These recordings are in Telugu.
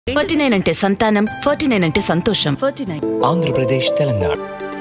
ఫార్టీ నైన్ అంటే సంతానం ఫార్టీ నైన్ అంటే సంతోషం forty nine Andhra Pradesh Telangana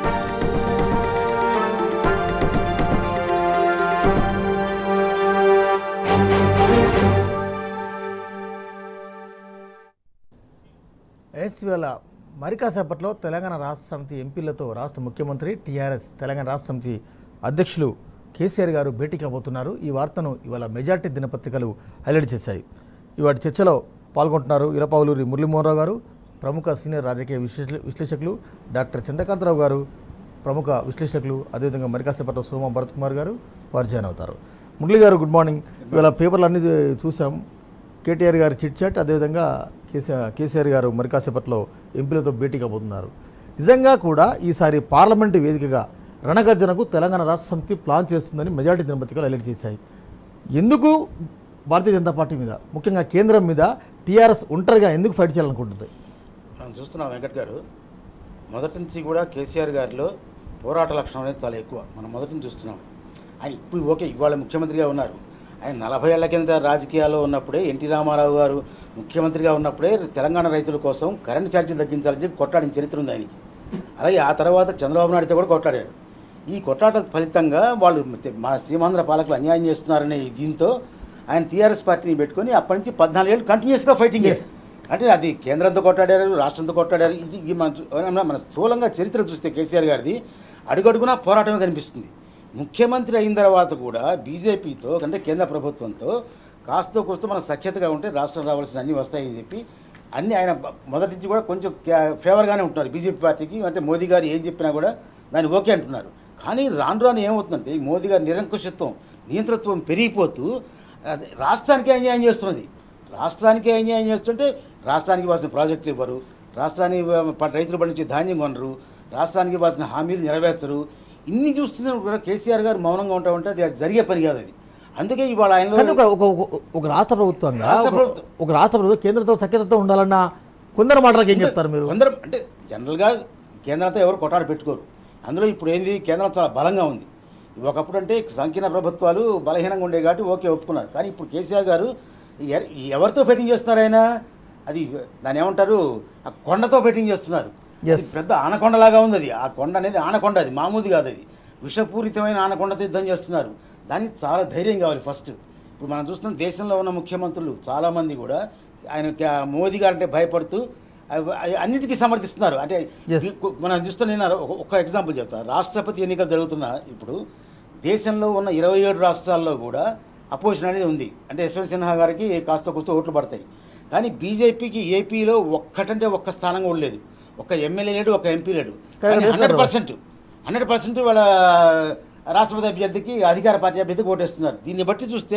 yes ఇవాళ మరి కాసేపట్లో తెలంగాణ రాష్ట్ర సమితి ఎంపీలతో రాష్ట్ర ముఖ్యమంత్రి టీఆర్ఎస్ తెలంగాణ రాష్ట్ర సమితి అధ్యక్షులు కేసీఆర్ గారు భేటీ కాబోతున్నారు ఈ వార్తను ఇవాళ మెజార్టీ దినపత్రికలు హైలైట్ చేశాయి ఇవాటి చర్చలో పాల్గొంటున్నారు ఇరపావులూరి మురళీమోహన్ గారు ప్రముఖ సీనియర్ రాజకీయ విశ్లేష విశ్లేషకులు డాక్టర్ చంద్రకాంతరావు గారు ప్రముఖ విశ్లేషకులు అదేవిధంగా మరి కాసేపట్లో సోమ భరత్ కుమార్ గారు వారు జాయిన్ అవుతారు మురళి గారు గుడ్ మార్నింగ్ ఇవాళ పేపర్లు అన్నీ చూసాం కేటీఆర్ గారి చిట్ చాట్ అదేవిధంగా కేసీఆర్ కేసీఆర్ గారు మరి కాసేపట్లో ఎంపీలతో భేటీ కాబోతున్నారు నిజంగా కూడా ఈసారి పార్లమెంటు వేదికగా రణగర్జనకు తెలంగాణ రాష్ట్ర సమితి ప్లాన్ చేస్తుందని మెజార్టీ దినపత్రికలు హైలైట్ చేశాయి ఎందుకు భారతీయ జనతా పార్టీ మీద ముఖ్యంగా కేంద్రం మీద టీఆర్ఎస్ ఒంటరిగా ఎందుకు ఫైట్ చేయాలనుకుంటుంది మనం చూస్తున్నాం వెంకట్ గారు మొదటి నుంచి కూడా కేసీఆర్ గారిలో పోరాట లక్షణం అనేది చాలా ఎక్కువ మనం మొదటి నుంచి చూస్తున్నాం ఆయన ఇప్పుడు ఓకే ఇవాళ ముఖ్యమంత్రిగా ఉన్నారు ఆయన నలభై ఏళ్ల కింద రాజకీయాల్లో ఉన్నప్పుడే ఎన్టీ రామారావు గారు ముఖ్యమంత్రిగా ఉన్నప్పుడే తెలంగాణ రైతుల కోసం కరెంట్ ఛార్జీలు తగ్గించాలని చెప్పి కొట్లాడిన చరిత్ర ఉంది ఆయనకి అలాగే ఆ తర్వాత చంద్రబాబు నాయుడుతో కూడా కొట్లాడారు ఈ కొట్లాట ఫలితంగా వాళ్ళు మా సీమాంధ్ర పాలకులు అన్యాయం చేస్తున్నారనే దీంతో ఆయన టీఆర్ఎస్ పార్టీని పెట్టుకొని అప్పటి నుంచి పద్నాలుగేళ్ళు కంటిన్యూస్గా ఫైటింగ్ Yes. అంటే అది కేంద్రంతో కొట్లాడారు రాష్ట్రంతో కొట్లాడారు ఇది ఇది మన చూ- మన- మన స్థూలంగా చరిత్ర చూస్తే కేసీఆర్ గారిది అడుగడుగునా పోరాటమే కనిపిస్తుంది ముఖ్యమంత్రి అయిన తర్వాత కూడా బీజేపీతో అంటే కేంద్ర ప్రభుత్వంతో కాస్త కూస్తో మనం సఖ్యతగా ఉంటే రాష్ట్రం రావాల్సిన అన్నీ వస్తాయని చెప్పి అన్నీ ఆయన బ- మొదటి నుంచి కూడా కొంచెం క్యా- ఫేవర్గానే ఉంటున్నారు బీజేపీ పార్టీకి అంటే మోదీ గారు ఏం చెప్పినా కూడా దాన్ని ఓకే అంటున్నారు కానీ రాను రాను ఏమవుతుందంటే ఈ మోదీ గారి నిరంకుశత్వం నియంతృత్వం పెరిగిపోతూ అది రాష్ట్రానికి అన్యాయం చేస్తున్నది రాష్ట్రానికి అన్యాయం చేస్తుంటే రాష్ట్రానికి ఇవ్వాల్సిన ప్రాజెక్టులు ఇవ్వరు రాష్ట్రానికి ప- రైతులు పండించే ధాన్యం కొనరు రాష్ట్రానికి ఇవ్వాల్సిన హామీలు నెరవేర్చరు ఇన్ని చూస్తున్నా కూడా కేసీఆర్ గారు మౌనంగా ఉంటా ఉంటే అది జరిగే పని కాదు అది అందుకే ఇవాళ కానీ ఆయన ఒక ఒక ఒక- ఒక రాష్ట్ర ప్రభుత్వంగా రాష్ట్ర ఒక- ప్రభుత్వం. ఒక రాష్ట్ర ప్రభుత్వం కేంద్రంతో సఖ్యతతో ఉండాలన్న కొందరు మాటలకు ఏం చెప్తారు మీరు కొందరు అంటే జనరల్గా కేంద్రంతో ఎవరు కొట్టాడు పెట్టుకోరు అందులో ఇప్పుడు ఏంది కేంద్రం చాలా బలంగా ఉంది ఒకప్పుడు అంటే సంకీర్ణ ప్రభుత్వాలు బలహీనంగా ఉండే కాబట్టి ఓకే ఒప్పుకున్నారు కానీ ఇప్పుడు కేసీఆర్ గారు ఎ- ఎవరితో ఫైటింగ్ చేస్తున్నారు ఆయన అది దాని ఏమంటారు ఆ కొండతో ఫైటింగ్ చేస్తున్నారు Yes. అది పెద్ద ఆనకొండలాగా ఉంది అది ఆ కొండ అనేది ఆనకొండ అది మామూలు కాదు అది విషపూరితమైన ఆనకొండతో యుద్ధం చేస్తున్నారు దానికి చాలా ధైర్యం కావాలి ఫస్ట్ ఇప్పుడు మనం చూస్తున్న దేశంలో ఉన్న ముఖ్యమంత్రులు చాలామంది కూడా ఆయన క- మోదీ గారు అంటే భయపడుతూ అవి- అవి అన్నిటికీ సమర్థిస్తున్నారు అంటే Yes. ఈ కు- మనం చూస్తున్న నేను ఒక- ఒక ఎగ్జాంపుల్ చెప్తాను రాష్ట్రపతి ఎన్నికలు జరుగుతున్న ఇప్పుడు దేశంలో ఉన్న ఇరవై ఏడు రాష్ట్రాల్లో కూడా అపోజిషన్ అనేది ఉంది అంటే యశ్వంత్ సిన్హా గారికి కాస్త కూస్త ఓట్లు పడతాయి కానీ బీజేపీకి ఏపీలో ఒక్కటంటే ఒక్క స్థానం కూడా లేదు ఒక్క ఎమ్మెల్యే లేడు ఒక ఎంపీ లేడు కానీ వేస్తారు హండ్రెడ్ పర్సెంట్ హండ్రెడ్ పర్సెంట్ వాళ్ళ రాష్ట్రపతి అభ్యర్థికి అధికార పార్టీ అభ్యర్థికి ఓటేస్తున్నారు దీన్ని బట్టి చూస్తే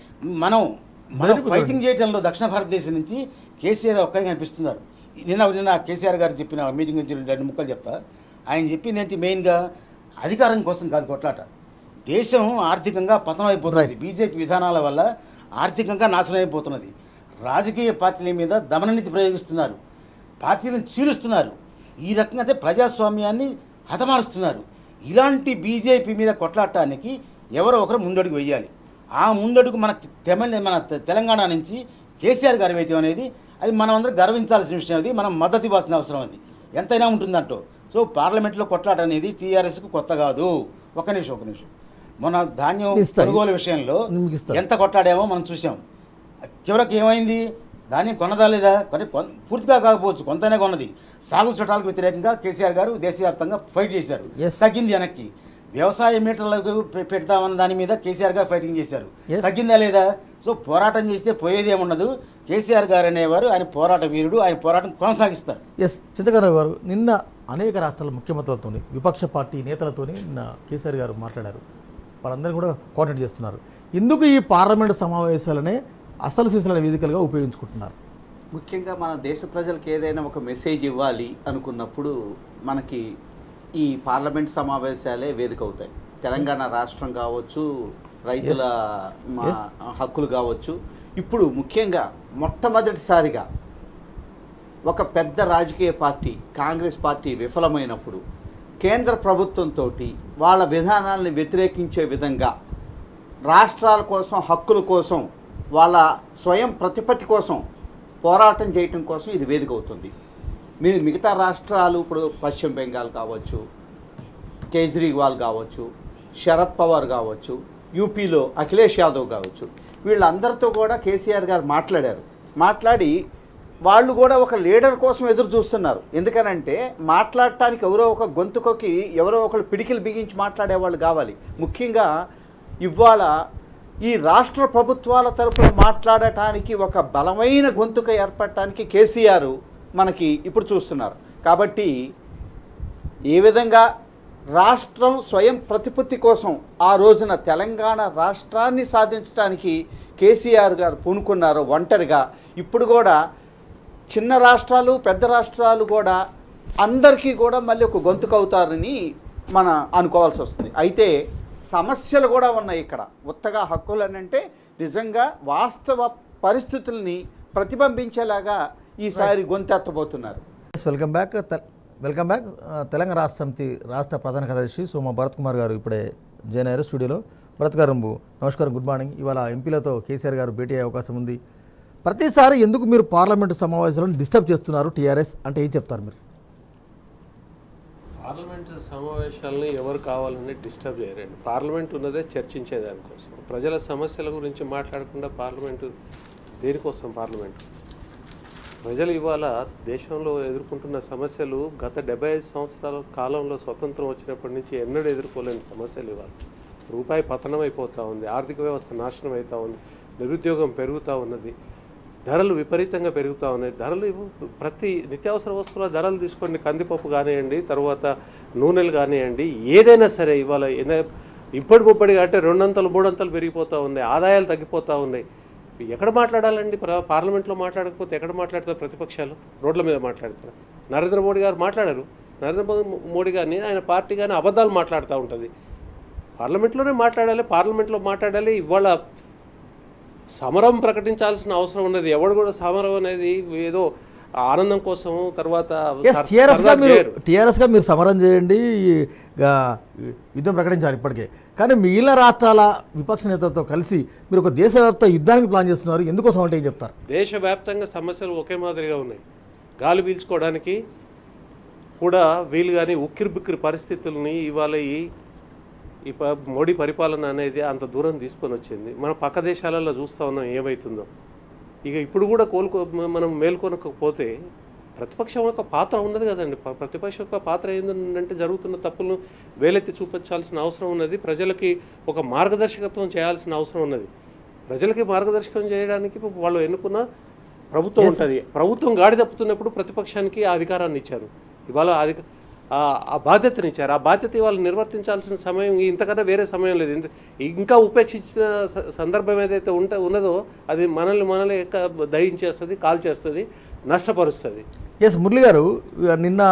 మనం మనం బయటకు ఫైటింగ్ చేయడంలో దక్షిణ భారతదేశం నుంచి కేసీఆర్ ఒక్కరికి కనిపిస్తున్నారు నిన్న నిన్న కేసీఆర్ గారు చెప్పిన మీటింగ్ నుంచి రెండు రెండు ముక్కలు చెప్తా ఆయన చెప్పింది ఏంటి మెయిన్గా అధికారం కోసం కాదు కొట్లాట దేశం ఆర్థికంగా పతనం అయిపోతుంది బీజేపీ విధానాల వల్ల ఆర్థికంగా నాశనం అయిపోతున్నది రాజకీయ పార్టీల మీద దమననీతి ప్రయోగిస్తున్నారు పార్టీలను చీలుస్తున్నారు ఈ రకంగా అయితే ప్రజాస్వామ్యాన్ని హతమారుస్తున్నారు ఇలాంటి బీజేపీ మీద కొట్లాడటానికి ఎవరో ఒకరు ముందడుగు వెయ్యాలి ఆ ముందడుగు మన తెమల మన తె- తెలంగాణ నుంచి కేసీఆర్ గారు వేయటం అనేది అది మనం అందరం గర్వించాల్సిన విషయం అది మనం మద్దతు ఇవ్వాల్సిన అవసరం అది ఎంతైనా ఉంటుందంటో సో పార్లమెంట్లో కొట్లాట అనేది టీఆర్ఎస్కు కొత్త కాదు ఒక్క నిమిషం ఒక నిమిషం మన ధాన్యం ఇస్తాను. కొనుగోలు విషయంలో మీకు ఇస్తాను. ఎంత కొట్లాడామో మనం చూసాం చివరికి ఏమైంది ధాన్యం కొన్నదా లేదా కొన్ని కొన్- పూర్తిగా కాకపోవచ్చు కొంతనే కొన్నది సాగు చట్టాలకు వ్యతిరేకంగా కేసీఆర్ గారు దేశవ్యాప్తంగా ఫైట్ చేశారు Yes. తగ్గింది వెనక్కి వ్యవసాయ మీటర్లకు పె- పెడతామన్న దాని మీద కేసీఆర్ గారు ఫైటింగ్ చేశారు Yes. తగ్గిందా లేదా సో పోరాటం చేస్తే పోయేది ఏముండదు కేసీఆర్ గారు అనేవారు ఆయన పోరాట వీరుడు ఆయన పోరాటం కొనసాగిస్తారు ఎస్ చింతకరావు గారు నిన్న అనేక రాష్ట్రాల ముఖ్యమంత్రులతో విపక్ష పార్టీ నేతలతో నిన్న కేసీఆర్ గారు మాట్లాడారు వారందరూ కూడా కోఆర్డినేట్ చేస్తున్నారు ఎందుకు ఈ పార్లమెంటు సమావేశాలనే అసలు సిసలైన వేదికలుగా ఉపయోగించుకుంటున్నారు ముఖ్యంగా మన దేశ ప్రజలకు ఏదైనా ఒక మెసేజ్ ఇవ్వాలి అనుకున్నప్పుడు మనకి ఈ పార్లమెంట్ సమావేశాలే వేదిక అవుతాయి తెలంగాణ రాష్ట్రం కావచ్చు రైతుల మా Yes. హక్కులు కావచ్చు ఇప్పుడు ముఖ్యంగా మొట్టమొదటిసారిగా ఒక పెద్ద రాజకీయ పార్టీ కాంగ్రెస్ పార్టీ విఫలమైనప్పుడు కేంద్ర ప్రభుత్వంతో వాళ్ళ విధానాలను వ్యతిరేకించే విధంగా రాష్ట్రాల కోసం హక్కుల కోసం వాళ్ళ స్వయం ప్రతిపత్తి కోసం పోరాటం చేయటం కోసం ఇది వేదిక అవుతుంది మీరు మిగతా రాష్ట్రాలు ఇప్పుడు పశ్చిమ బెంగాల్ కావచ్చు కేజ్రీవాల్ కావచ్చు శరద్ పవార్ కావచ్చు యూపీలో అఖిలేష్ యాదవ్ కావచ్చు వీళ్ళందరితో కూడా కేసీఆర్ గారు మాట్లాడారు మాట్లాడి వాళ్ళు కూడా ఒక లీడర్ కోసం ఎదురు చూస్తున్నారు ఎందుకనంటే మాట్లాడటానికి ఎవరో ఒక గొంతుకకి ఎవరో ఒకరు పిడికిలు బిగించి మాట్లాడేవాళ్ళు కావాలి ముఖ్యంగా ఇవాళ ఈ రాష్ట్ర ప్రభుత్వాల తరపున మాట్లాడటానికి ఒక బలమైన గొంతుక ఏర్పడటానికి కేసీఆర్ మనకి ఇప్పుడు చూస్తున్నారు కాబట్టి ఏ విధంగా రాష్ట్రం స్వయం ప్రతిపత్తి కోసం ఆ రోజున తెలంగాణ రాష్ట్రాన్ని సాధించడానికి కేసీఆర్ గారు పూనుకున్నారు ఒంటరిగా ఇప్పుడు కూడా చిన్న రాష్ట్రాలు పెద్ద రాష్ట్రాలు కూడా అందరికీ కూడా మళ్ళీ ఒక గొంతుకు అవుతారని మన అనుకోవాల్సి వస్తుంది అయితే సమస్యలు కూడా ఉన్నాయి ఇక్కడ ఉత్తగా హక్కులు అని అంటే నిజంగా వాస్తవ పరిస్థితుల్ని ప్రతిబింబించేలాగా ఈసారి గొంతెత్తబోతున్నారు వెల్కమ్ బ్యాక్ తె- వెల్కమ్ బ్యాక్ ఆ, తెలంగాణ రాష్ట్ర సమితి రాష్ట్ర ప్రధాన కార్యదర్శి సోమ భరత్ కుమార్ గారు ఇప్పుడే జాయిన్ అయ్యారు స్టూడియోలో భరత్ గారు నమస్కారం గుడ్ మార్నింగ్ ఇవాళ ఎంపీలతో కేసీఆర్ గారు భేటీ అయ్యే అవకాశం ఉంది ప్రతిసారి ఎందుకు మీరు పార్లమెంటు సమావేశాలను డిస్టర్బ్ చేస్తున్నారు టీఆర్ఎస్ అంటే ఏం చెప్తారు మీరు పార్లమెంటు సమావేశాలని ఎవరు కావాలని డిస్టర్బ్ చేయరండి పార్లమెంట్ ఉన్నదే చర్చించేదానికోసం ప్రజల సమస్యల గురించి మాట్లాడకుండా పార్లమెంటు దేనికోసం పార్లమెంటు ప్రజలు ఇవాళ దేశంలో ఎదుర్కొంటున్న సమస్యలు గత డెబ్బై ఐదు సంవత్సరాల కాలంలో స్వతంత్రం వచ్చినప్పటి నుంచి ఎన్నడూ ఎదుర్కోలేని సమస్యలు ఇవాళ రూపాయి పతనం అయిపోతూ ఉంది ఆర్థిక వ్యవస్థ నాశనం అవుతూ ఉంది నిరుద్యోగం పెరుగుతూ ఉన్నది ధరలు విపరీతంగా పెరుగుతూ ఉన్నాయి ధరలు ఇవ్వ- ప్రతి నిత్యావసర వస్తువుల ధరలు తీసుకోండి కందిపప్పు కానివ్వండి తర్వాత నూనెలు కానివ్వండి ఏదైనా సరే ఇవాళ ఎన- ఇప్పటి ముప్పటిగా అంటే రెండంతలు మూడంతలు పెరిగిపోతూ ఉన్నాయి ఆదాయాలు తగ్గిపోతూ ఉన్నాయి ఎక్కడ మాట్లాడాలండి ప్ర- పార్లమెంట్లో మాట్లాడకపోతే ఎక్కడ మాట్లాడతారు ప్రతిపక్షాలు రోడ్ల మీద మాట్లాడతారు నరేంద్ర మోడీ గారు మాట్లాడారు నరేంద్ర మో- మోడీ గారిని ఆయన పార్టీ కానీ అబద్ధాలు మాట్లాడుతూ ఉంటుంది పార్లమెంట్లోనే మాట్లాడాలి పార్లమెంట్లో మాట్లాడాలి ఇవాళ సమరం ప్రకటించాల్సిన అవసరం ఉన్నది ఎవడు కూడా సమరం అనేది ఏదో ఆనందం కోసం తర్వాత ఎస్ సర్- టీఆర్ఎస్గా సరదా మీరు చేయరు. టీఆర్ఎస్గా మీరు సమరం చేయండి గా- యుద్ధం ప్రకటించారు ఇప్పటికే కానీ మిగిలిన రాష్ట్రాల విపక్ష నేతలతో కలిసి మీరు ఒక దేశవ్యాప్త యుద్ధానికి ప్లాన్ చేస్తున్నారు ఎందుకోసం అంటే ఏం చెప్తారు దేశవ్యాప్తంగా సమస్యలు ఒకే మాదిరిగా ఉన్నాయి గాలి పీల్చుకోవడానికి కూడా వీలు కానీ ఉక్కిరి బిక్కిరి పరిస్థితుల్ని ఇవాళ ఈ ఈ ప- మోడీ పరిపాలన అనేది అంత దూరం తీసుకొని వచ్చింది మన పక్క దేశాలలో చూస్తూ ఉన్నాం ఏమవుతుందో ఇక ఇప్పుడు కూడా కోలుకో మనం మేల్కొనకపోతే ప్రతిపక్షం యొక్క పాత్ర ఉన్నది కదండి ప- ప్రతిపక్షం యొక్క పాత్ర ఏంటంటే జరుగుతున్న తప్పులను వేలెత్తి చూపించాల్సిన అవసరం ఉన్నది ప్రజలకి ఒక మార్గదర్శకత్వం చేయాల్సిన అవసరం ఉన్నది ప్రజలకి మార్గదర్శకం చేయడానికి వాళ్ళు ఎన్నుకున్న ప్రభుత్వం ఉంటుంది ప్రభుత్వం గాడి తప్పుతున్నప్పుడు ప్రతిపక్షానికి ఆ అధికారాన్ని ఇచ్చారు ఇవాళ అధిక ఆ- ఆ బాధ్యతని ఇచ్చారు ఆ బాధ్యత ఇవాళ నిర్వర్తించాల్సిన సమయం ఇంతకన్నా వేరే సమయం లేదు ఇంత- ఇంకా ఉపేక్షించిన స- సందర్భం ఏదైతే ఉంట ఉన్నదో అది మనల్ని మనల్ని ఎక్క దయించేస్తుంది కాల్ చేస్తుంది నష్టపరుస్తుంది ఎస్ మురళి గారు ఇక నిన్న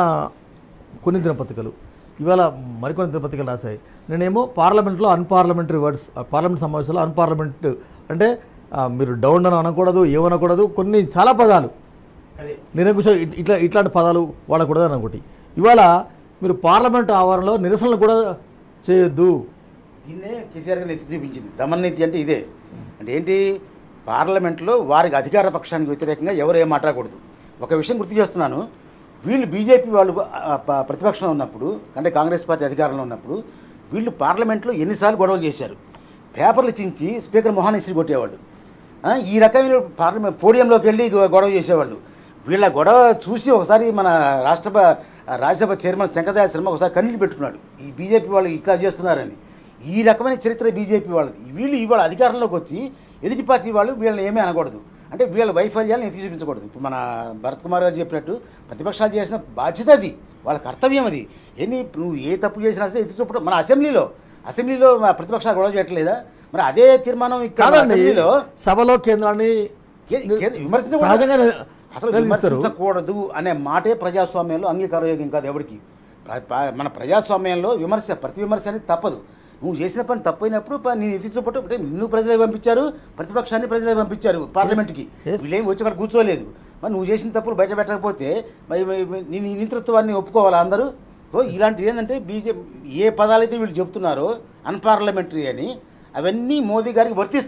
కొన్ని దినపత్రికలు ఇవాళ మరికొన్ని దినపత్రికలు రాశాయి నేనేమో పార్లమెంట్లో అన్పార్లమెంటరీ వర్డ్స్ పార్లమెంట్ సమావేశంలో అన్పార్లమెంట్ అంటే ఆ, మీరు డౌన్ అని అనకూడదు ఏమనకూడదు కొన్ని చాలా పదాలు అదే నిరంకుశ ఇట్- ఇట్లా ఇట్లాంటి పదాలు వాడకూడదు అని ఒకటి ఇవాళ మీరు పార్లమెంట్ ఆవరణలో నిరసనలు కూడా చేయొద్దు దీన్నే కేసీఆర్ గారిని ఎత్తి చూపించింది దమన్ నీతి అంటే ఇదే అంటే ఏంటి పార్లమెంట్లో వారికి అధికార పక్షానికి వ్యతిరేకంగా ఎవరు ఏం మాట్లాడకూడదు ఒక విషయం గుర్తు చేస్తున్నాను వీళ్ళు బీజేపీ వాళ్ళు ఆ, ప- ప్రతిపక్షంలో ఉన్నప్పుడు అంటే కాంగ్రెస్ పార్టీ అధికారంలో ఉన్నప్పుడు వీళ్ళు పార్లమెంట్లో ఎన్నిసార్లు గొడవలు చేశారు పేపర్లు చించి స్పీకర్ మొహాన్ ఇస్త్రీ కొట్టేవాళ్ళు ఆ, ఈ రకమైన పార్లమెంట్ పోడియంలోకి వెళ్ళి గొ- గొడవ చేసేవాళ్ళు వీళ్ళ గొడవ చూసి ఒకసారి మన రాష్ట్రప రాజ్యసభ చైర్మన్ శంకరదయ శర్మ ఒకసారి కన్నీళ్ళు పెట్టుకున్నాడు ఈ బీజేపీ వాళ్ళు ఇట్లా చేస్తున్నారని ఈ రకమైన చరిత్ర బీజేపీ వాళ్ళది వీళ్ళు ఇవాళ అధికారంలోకి వచ్చి ఎదుటి పార్టీ వాళ్ళు వీళ్ళని ఏమీ అనకూడదు అంటే వీళ్ళ వైఫల్యాలను ఎత్తి చూపించకూడదు ఇప్పుడు మన భరత్ కుమార్ గారు చెప్పినట్టు ప్రతిపక్షాలు చేసిన బాధ్యత అది వాళ్ళ కర్తవ్యం అది ఏంది నువ్వు ఏ తప్పు చేసినా సరే ఎత్తి చూపడం మన అసెంబ్లీలో అసెంబ్లీలో మా ప్రతిపక్షాలు గొడవ చేయట్లేదా మరి అదే తీర్మానం ఇక్కడ కాదండి అసెంబ్లీలో సభలో కేంద్రాన్ని కే- కే- విమర్శించకూడదు. సహజంగా అసలు నిలదీస్తారు. విమర్శించకూడదు అనే మాటే ప్రజాస్వామ్యంలో అంగీకారయోగ్యం కాదు ఎవరికి ప్ర- ప్ర- మన ప్రజాస్వామ్యంలో విమర్శ ప్రతి విమర్శ అనేది తప్పదు నువ్వు చేసిన పని తప్పైనప్పుడు ప- నేను ఎత్తి చూపటం అంటే నిన్ను ప్రజలే పంపించారు ప్రతిపక్షాన్ని ప్రజలే పంపించారు పార్లమెంట్కి Yes. వీళ్ళేం వచ్చి అక్కడ కూర్చోలేదు మరి నువ్వు చేసిన తప్పులు బయట పెట్టకపోతే మరి మరి- మరి నీ నీ నేతృత్వాన్ని ఒప్పుకోవాలా అందరూ సో ఇలాంటిది ఏంటంటే బీజేపీ ఏ పదాలైతే వీళ్ళు చెప్తున్నారో అన్పార్లమెంటరీ అని అవన్నీ మోదీ గారికి వర్తిస్తాయి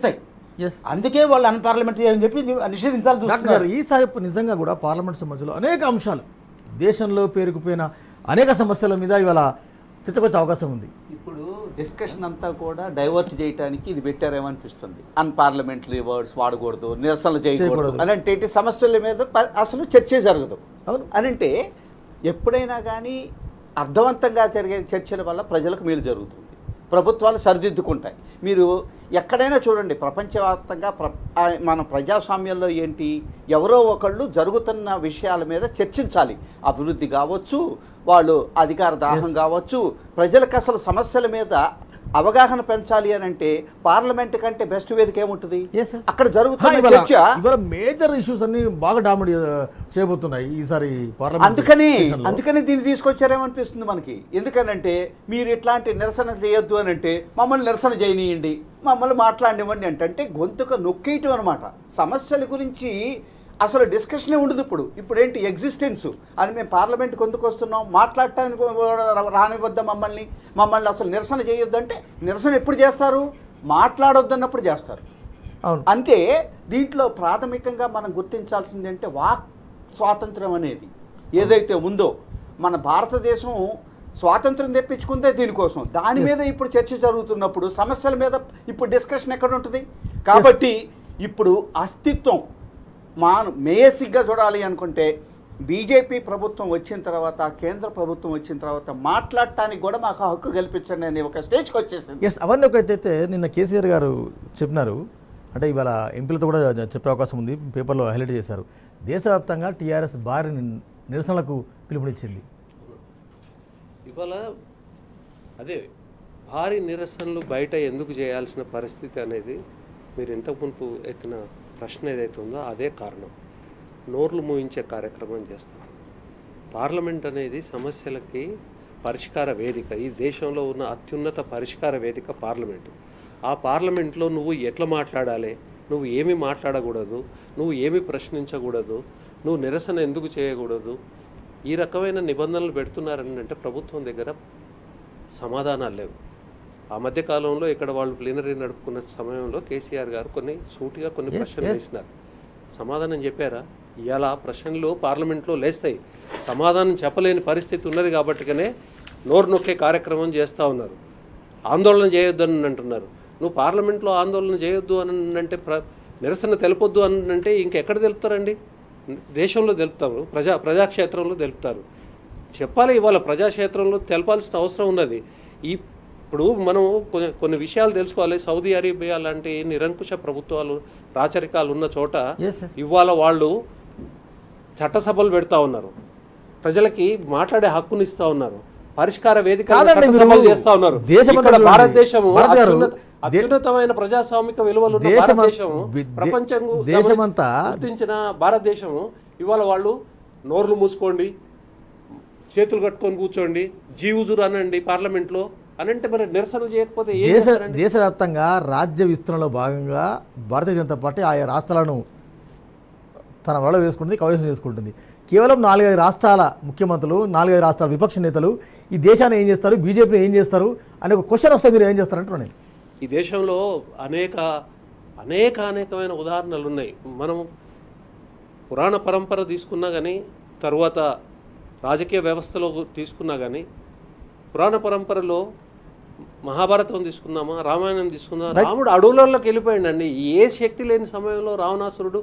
Yes. అందుకే వాళ్ళు అన్పార్లమెంటరీ అని చెప్పి నిషేధించాలని డాక్టర్ గారు చూస్తున్నారు ఈసారి నిజంగా కూడా పార్లమెంట్ సమాజంలో అనేక అంశాలు దేశంలో పేరుకుపోయిన అనేక సమస్యల మీద ఇవాళ చర్చకొచ్చే అవకాశం ఉంది ఇప్పుడు డిస్కషన్ అంతా కూడా డైవర్ట్ చేయడానికి ఇది పెట్టారేమో అనిపిస్తుంది అన్పార్లమెంటరీ వర్డ్స్ వాడకూడదు నిరసనలు చేయకూడదు చేయకూడదు. అని అంటే సమస్యల మీద ప- అసలు చర్చే జరగదు అవును. అని అంటే ఎప్పుడైనా కానీ అర్థవంతంగా జరిగే చర్చల వల్ల ప్రజలకు మేలు జరుగుతుంది ప్రభుత్వాలు సరిదిద్దుకుంటాయి మీరు ఎక్కడైనా చూడండి ప్రపంచవ్యాప్తంగా ప్ర ఆ, మన ప్రజాస్వామ్యంలో ఏంటి ఎవరో ఒకళ్ళు జరుగుతున్న విషయాల మీద చర్చించాలి అభివృద్ధి కావచ్చు వాళ్ళు అధికార దాహం కావచ్చు ప్రజలకు అసలు సమస్యల మీద అవగాహన పెంచాలి అని అంటే పార్లమెంట్ కంటే బెస్ట్ వేదిక ఏముంటుంది Yes, yes. అక్కడ హా, జరుగుతున్న ఇవాళ చర్చ ఇవాళ మేజర్ ఇష్యూస్ అన్ని బాగా డామినేట్ చేయబోతున్నాయి ఈసారి పార్లమెంట్ అందుకని సెషన్లో. అందుకని దీన్ని తీసుకొచ్చారేమనిపిస్తుంది మనకి ఎందుకనంటే మీరు ఇట్లాంటి నిరసన చేయొద్దు అని అంటే మమ్మల్ని నిరసన చేయనీయండి మమ్మల్ని మాట్లాడివ్వండి అంటే అంటే గొంతుక నొక్కేయటం అనమాట సమస్యల గురించి అసలు డిస్కషనే ఉండదు ఇప్పుడు ఇప్పుడు ఏంటి ఎగ్జిస్టెన్స్ అని మేము పార్లమెంట్ కొందుకు వస్తున్నాం మాట్లాడటానికి రానివద్దా మమ్మల్ని మమ్మల్ని అసలు నిరసన చేయొద్దు అంటే నిరసన ఎప్పుడు చేస్తారు మాట్లాడొద్దన్నప్పుడు చేస్తారు అవును అంటే దీంట్లో ప్రాథమికంగా మనం గుర్తించాల్సింది అంటే వాక్ స్వాతంత్రం అనేది ఏదైతే ఉందో మన భారతదేశం స్వాతంత్రం తెప్పించుకుందే దీనికోసం దాని మీద ఇప్పుడు చర్చ జరుగుతున్నప్పుడు సమస్యల మీద ఇప్పుడు డిస్కషన్ ఎక్కడ ఉంటుంది కాబట్టి ఇప్పుడు అస్తిత్వం మా మేయసిగ్గా చూడాలి అనుకుంటే బీజేపీ ప్రభుత్వం వచ్చిన తర్వాత కేంద్ర ప్రభుత్వం వచ్చిన తర్వాత మాట్లాడటానికి కూడా మాకు హక్కు కల్పించండి అనే ఒక స్టేజ్కి వచ్చేసింది ఎస్ అవన్నీ ఒక ఎత్తు అయితే నిన్న కేసీఆర్ గారు చెప్పినారు అంటే ఇవాళ ఎంపీలతో కూడా చెప్పే అవకాశం ఉంది పేపర్లో హైలైట్ చేశారు దేశవ్యాప్తంగా టీఆర్ఎస్ భారీ నిన్- నిరసనలకు పిలుపునిచ్చింది ఇవాళ అదే భారీ నిరసనలు బయట ఎందుకు చేయాల్సిన పరిస్థితి అనేది మీరు ఇంతకు మునుపు ఎత్తిన ప్రశ్న ఏదైతే ఉందో అదే కారణం నోర్లు మూయించే కార్యక్రమం చేస్తారు పార్లమెంట్ అనేది సమస్యలకి పరిష్కార వేదిక ఈ దేశంలో ఉన్న అత్యున్నత పరిష్కార వేదిక పార్లమెంటు ఆ పార్లమెంట్లో నువ్వు ఎట్లా మాట్లాడాలి నువ్వు ఏమి మాట్లాడకూడదు నువ్వు ఏమి ప్రశ్నించకూడదు నువ్వు నిరసన ఎందుకు చేయకూడదు ఈ రకమైన నిబంధనలు పెడుతున్నారని అంటే ప్రభుత్వం దగ్గర సమాధానాలు లేవు ఆ మధ్య కాలంలో ఇక్కడ వాళ్ళు ప్లీనరీ నడుపుకున్న సమయంలో కేసీఆర్ గారు కొన్ని సూటిగా కొన్ని Yes, ప్రశ్నలు yes. వేసినారు సమాధానం చెప్పారా ఇవాళ ఆ ప్రశ్నలు పార్లమెంట్లో లేస్తాయి సమాధానం చెప్పలేని పరిస్థితి ఉన్నది కాబట్టికనే నోరు నొక్కే కార్యక్రమం చేస్తూ ఉన్నారు ఆందోళన చేయొద్దు అని అంటున్నారు నువ్వు పార్లమెంట్లో ఆందోళన చేయొద్దు అని అంటే ప్ర నిరసన తెలపొద్దు అని అంటే ఇంకెక్కడ తెలుపుతారండి దేశంలో తెలుపుతారు ప్రజా ప్రజాక్షేత్రంలో తెలుపుతారు చెప్పాలి ఇవాళ ప్రజాక్షేత్రంలో తెలపాల్సిన అవసరం ఉన్నది ఈ ఇప్పుడు మనం కొన్ని కొన్ని విషయాలు తెలుసుకోవాలి సౌదీ అరేబియా లాంటి నిరంకుశ ప్రభుత్వాలు రాచరికాలు ఉన్న చోట Yes, yes. ఇవాళ వాళ్ళు చట్టసభలు పెడతా ఉన్నారు ప్రజలకి మాట్లాడే హక్కుని ఇస్తా ఉన్నారు పరిష్కార వేదిక కాదండి, చట్టసభలు మీరు చేస్తా ఉన్నారు దేశమంతా ఇక్కడ చూడండి. భారతదేశము భరత్ గారు, అత్యున్నత- దే- అత్యున్నతమైన ప్రజాస్వామిక విలువలు ఉన్న దేశమ- భారతదేశం వి- దే- ప్రపంచం దేశమంతా గుర్తించిన భారతదేశము ఇవాళ వాళ్ళు నోర్లు మూసుకోండి చేతులు కట్టుకొని కూర్చోండి జీవుజురు అనండి పార్లమెంట్లో అనంటే మరి నిరసనలు చేయకపోతే ఏం దేశ చేస్తారండి? దేశవ్యాప్తంగా రాజ్య విస్తరణలో భాగంగా భారతీయ జనతా పార్టీ ఆయా రాష్ట్రాలను తన వల్ల వేసుకుంటుంది కవరేషన్ చేసుకుంటుంది కేవలం నాలుగైదు రాష్ట్రాల ముఖ్యమంత్రులు నాలుగైదు రాష్ట్రాల విపక్ష నేతలు ఈ దేశాన్ని ఏం చేస్తారు బీజేపీని ఏం చేస్తారు అనే ఒక క్వశ్చన్ వస్తే మీరు ఏం చేస్తారంటున్నాను నేను ఈ దేశంలో అనేక అనేక అనేకమైన ఉదాహరణలు ఉన్నాయి మనం పురాణ పరంపర తీసుకున్నా కానీ తరువాత రాజకీయ వ్యవస్థలో తీసుకున్నా కానీ పురాణ పరంపరలో మహాభారతం తీసుకుందామా రామాయణం తీసుకుందామా రాముడు అడవులలోకి వెళ్ళిపోయాడండి ఏ శక్తి లేని సమయంలో రావణాసురుడు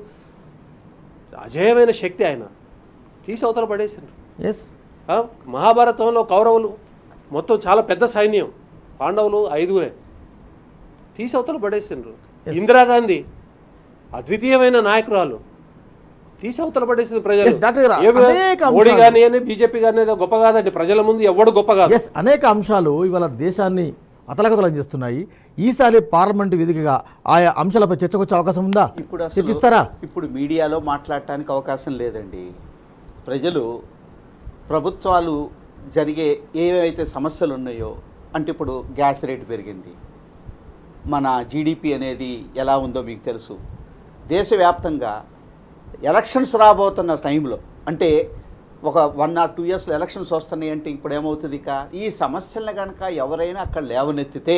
అజేయమైన శక్తి ఆయన తీసి అవతల పడేసిండ్రు ఎస్ ఆ, మహాభారతంలో కౌరవులు మొత్తం చాలా పెద్ద సైన్యం పాండవులు ఐదుగురే తీసి అవతల పడేసిండ్రు ఇందిరాగాంధీ అద్వితీయమైన నాయకురాలు తీసి అవతల పడేసింది ప్రజలు Yes, డాక్టర్ గారు, ఏమి- అనేక మోడీ అంశాలు. కానీ అని బీజేపీ కానీ ఏదో గొప్ప కాదండి ప్రజల ముందు ఎవడు గొప్ప కాదు ఎస్ అనేక అంశాలు ఇవాళ దేశాన్ని అతలకతలం చేస్తున్నాయి ఈసారి పార్లమెంటు వేదికగా ఆయా అంశాలపై చర్చకు వచ్చే అవకాశం ఉందా ఇప్పుడు అసలు చర్చిస్తారా ఇప్పుడు మీడియాలో మాట్లాడటానికి అవకాశం లేదండి ప్రజలు ప్రభుత్వాలు జరిగే ఏవైతే సమస్యలు ఉన్నాయో అంటే ఇప్పుడు గ్యాస్ రేటు పెరిగింది మన జీడిపి అనేది ఎలా ఉందో మీకు తెలుసు దేశవ్యాప్తంగా ఎలక్షన్స్ రాబోతున్న టైంలో అంటే ఒక వన్ ఆర్ టూ ఇయర్స్లో ఎలక్షన్స్ వస్తున్నాయి అంటే ఇప్పుడు ఏమవుతుంది ఇక ఈ సమస్యలను కనుక ఎవరైనా అక్కడ లేవనెత్తితే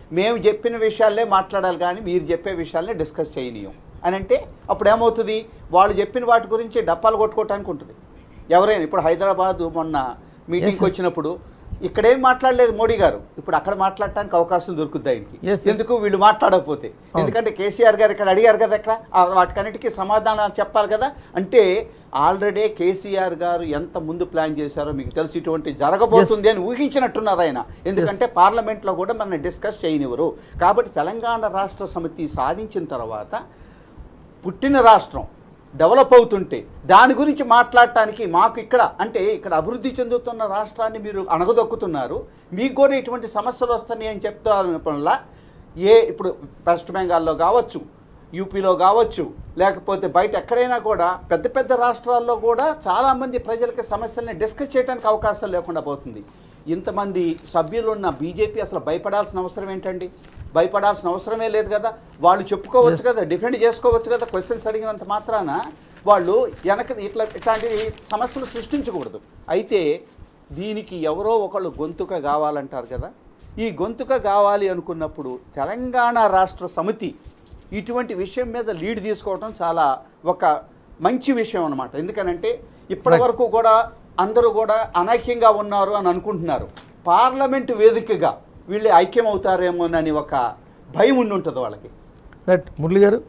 మేము చెప్పిన విషయాలే మాట్లాడాలి కానీ మీరు చెప్పే విషయాలనే డిస్కస్ చేయనీయం అని అంటే అప్పుడు ఏమవుతుంది వాళ్ళు చెప్పిన వాటి గురించి డప్పాలు కొట్టుకోవటానికి ఉంటుంది ఎవరైనా ఇప్పుడు హైదరాబాద్ మొన్న మీటింగ్కి yes. వచ్చినప్పుడు ఇక్కడేం మాట్లాడలేదు మోడీ గారు ఇప్పుడు అక్కడ మాట్లాడటానికి అవకాశం దొరుకుద్ది ఆయనకి Yes, yes. ఎందుకు వీళ్ళు మాట్లాడకపోతే ఎందుకంటే కేసీఆర్ గారు ఇక్కడ అడిగారు కదా ఇక్కడ ఆ వాటికన్నిటికీ సమాధానం చెప్పాలి కదా అంటే ఆల్రెడీ కేసీఆర్ గారు ఎంత ముందు ప్లాన్ చేశారో మీకు తెలిసి ఇటువంటి జరగబోతుంది అని ఊహించినట్టున్నారు ఆయన ఎందుకంటే పార్లమెంట్లో కూడా మన డిస్కస్ చేయనివ్వరు కాబట్టి తెలంగాణ రాష్ట్ర సమితి సాధించిన తర్వాత పుట్టిన రాష్ట్రం డెవలప్ అవుతుంటే దాని గురించి మాట్లాడటానికి మాకు ఇక్కడ అంటే ఇక్కడ అభివృద్ధి చెందుతున్న రాష్ట్రాన్ని మీరు అణగదొక్కుతున్నారు మీకు కూడా ఇటువంటి సమస్యలు వస్తున్నాయి అని చెప్తారు పనుల ఏ ఇప్పుడు వెస్ట్ బెంగాల్లో కావచ్చు యూపీలో కావచ్చు లేకపోతే బయట ఎక్కడైనా కూడా పెద్ద పెద్ద రాష్ట్రాల్లో కూడా చాలామంది ప్రజలకి సమస్యల్ని డిస్కస్ చేయడానికి అవకాశం లేకుండా పోతుంది ఇంతమంది సభ్యులు ఉన్న బీజేపీ అసలు భయపడాల్సిన అవసరం ఏంటండి భయపడాల్సిన అవసరమే లేదు కదా వాళ్ళు చెప్పుకోవచ్చు కదా డిఫెండ్ చేసుకోవచ్చు కదా క్వశ్చన్స్ అడిగినంత మాత్రాన వాళ్ళు వెనక ఇట్లా ఇట్లాంటి సమస్యలు సృష్టించకూడదు అయితే దీనికి ఎవరో ఒకళ్ళు గొంతుక కావాలంటారు కదా ఈ గొంతుక కావాలి అనుకున్నప్పుడు తెలంగాణ రాష్ట్ర సమితి ఇటువంటి విషయం మీద లీడ్ తీసుకోవడం చాలా ఒక మంచి విషయం అనమాట ఎందుకనంటే ఇప్పటి వరకు కూడా అందరూ కూడా అనైక్యంగా ఉన్నారు అని అనుకుంటున్నారు పార్లమెంటు వేదికగా వీళ్ళు ఐక్యం అవుతారేమోనని ఒక భయం ఉండి ఉంటుంది వాళ్ళకి రైట్ మురళి గారు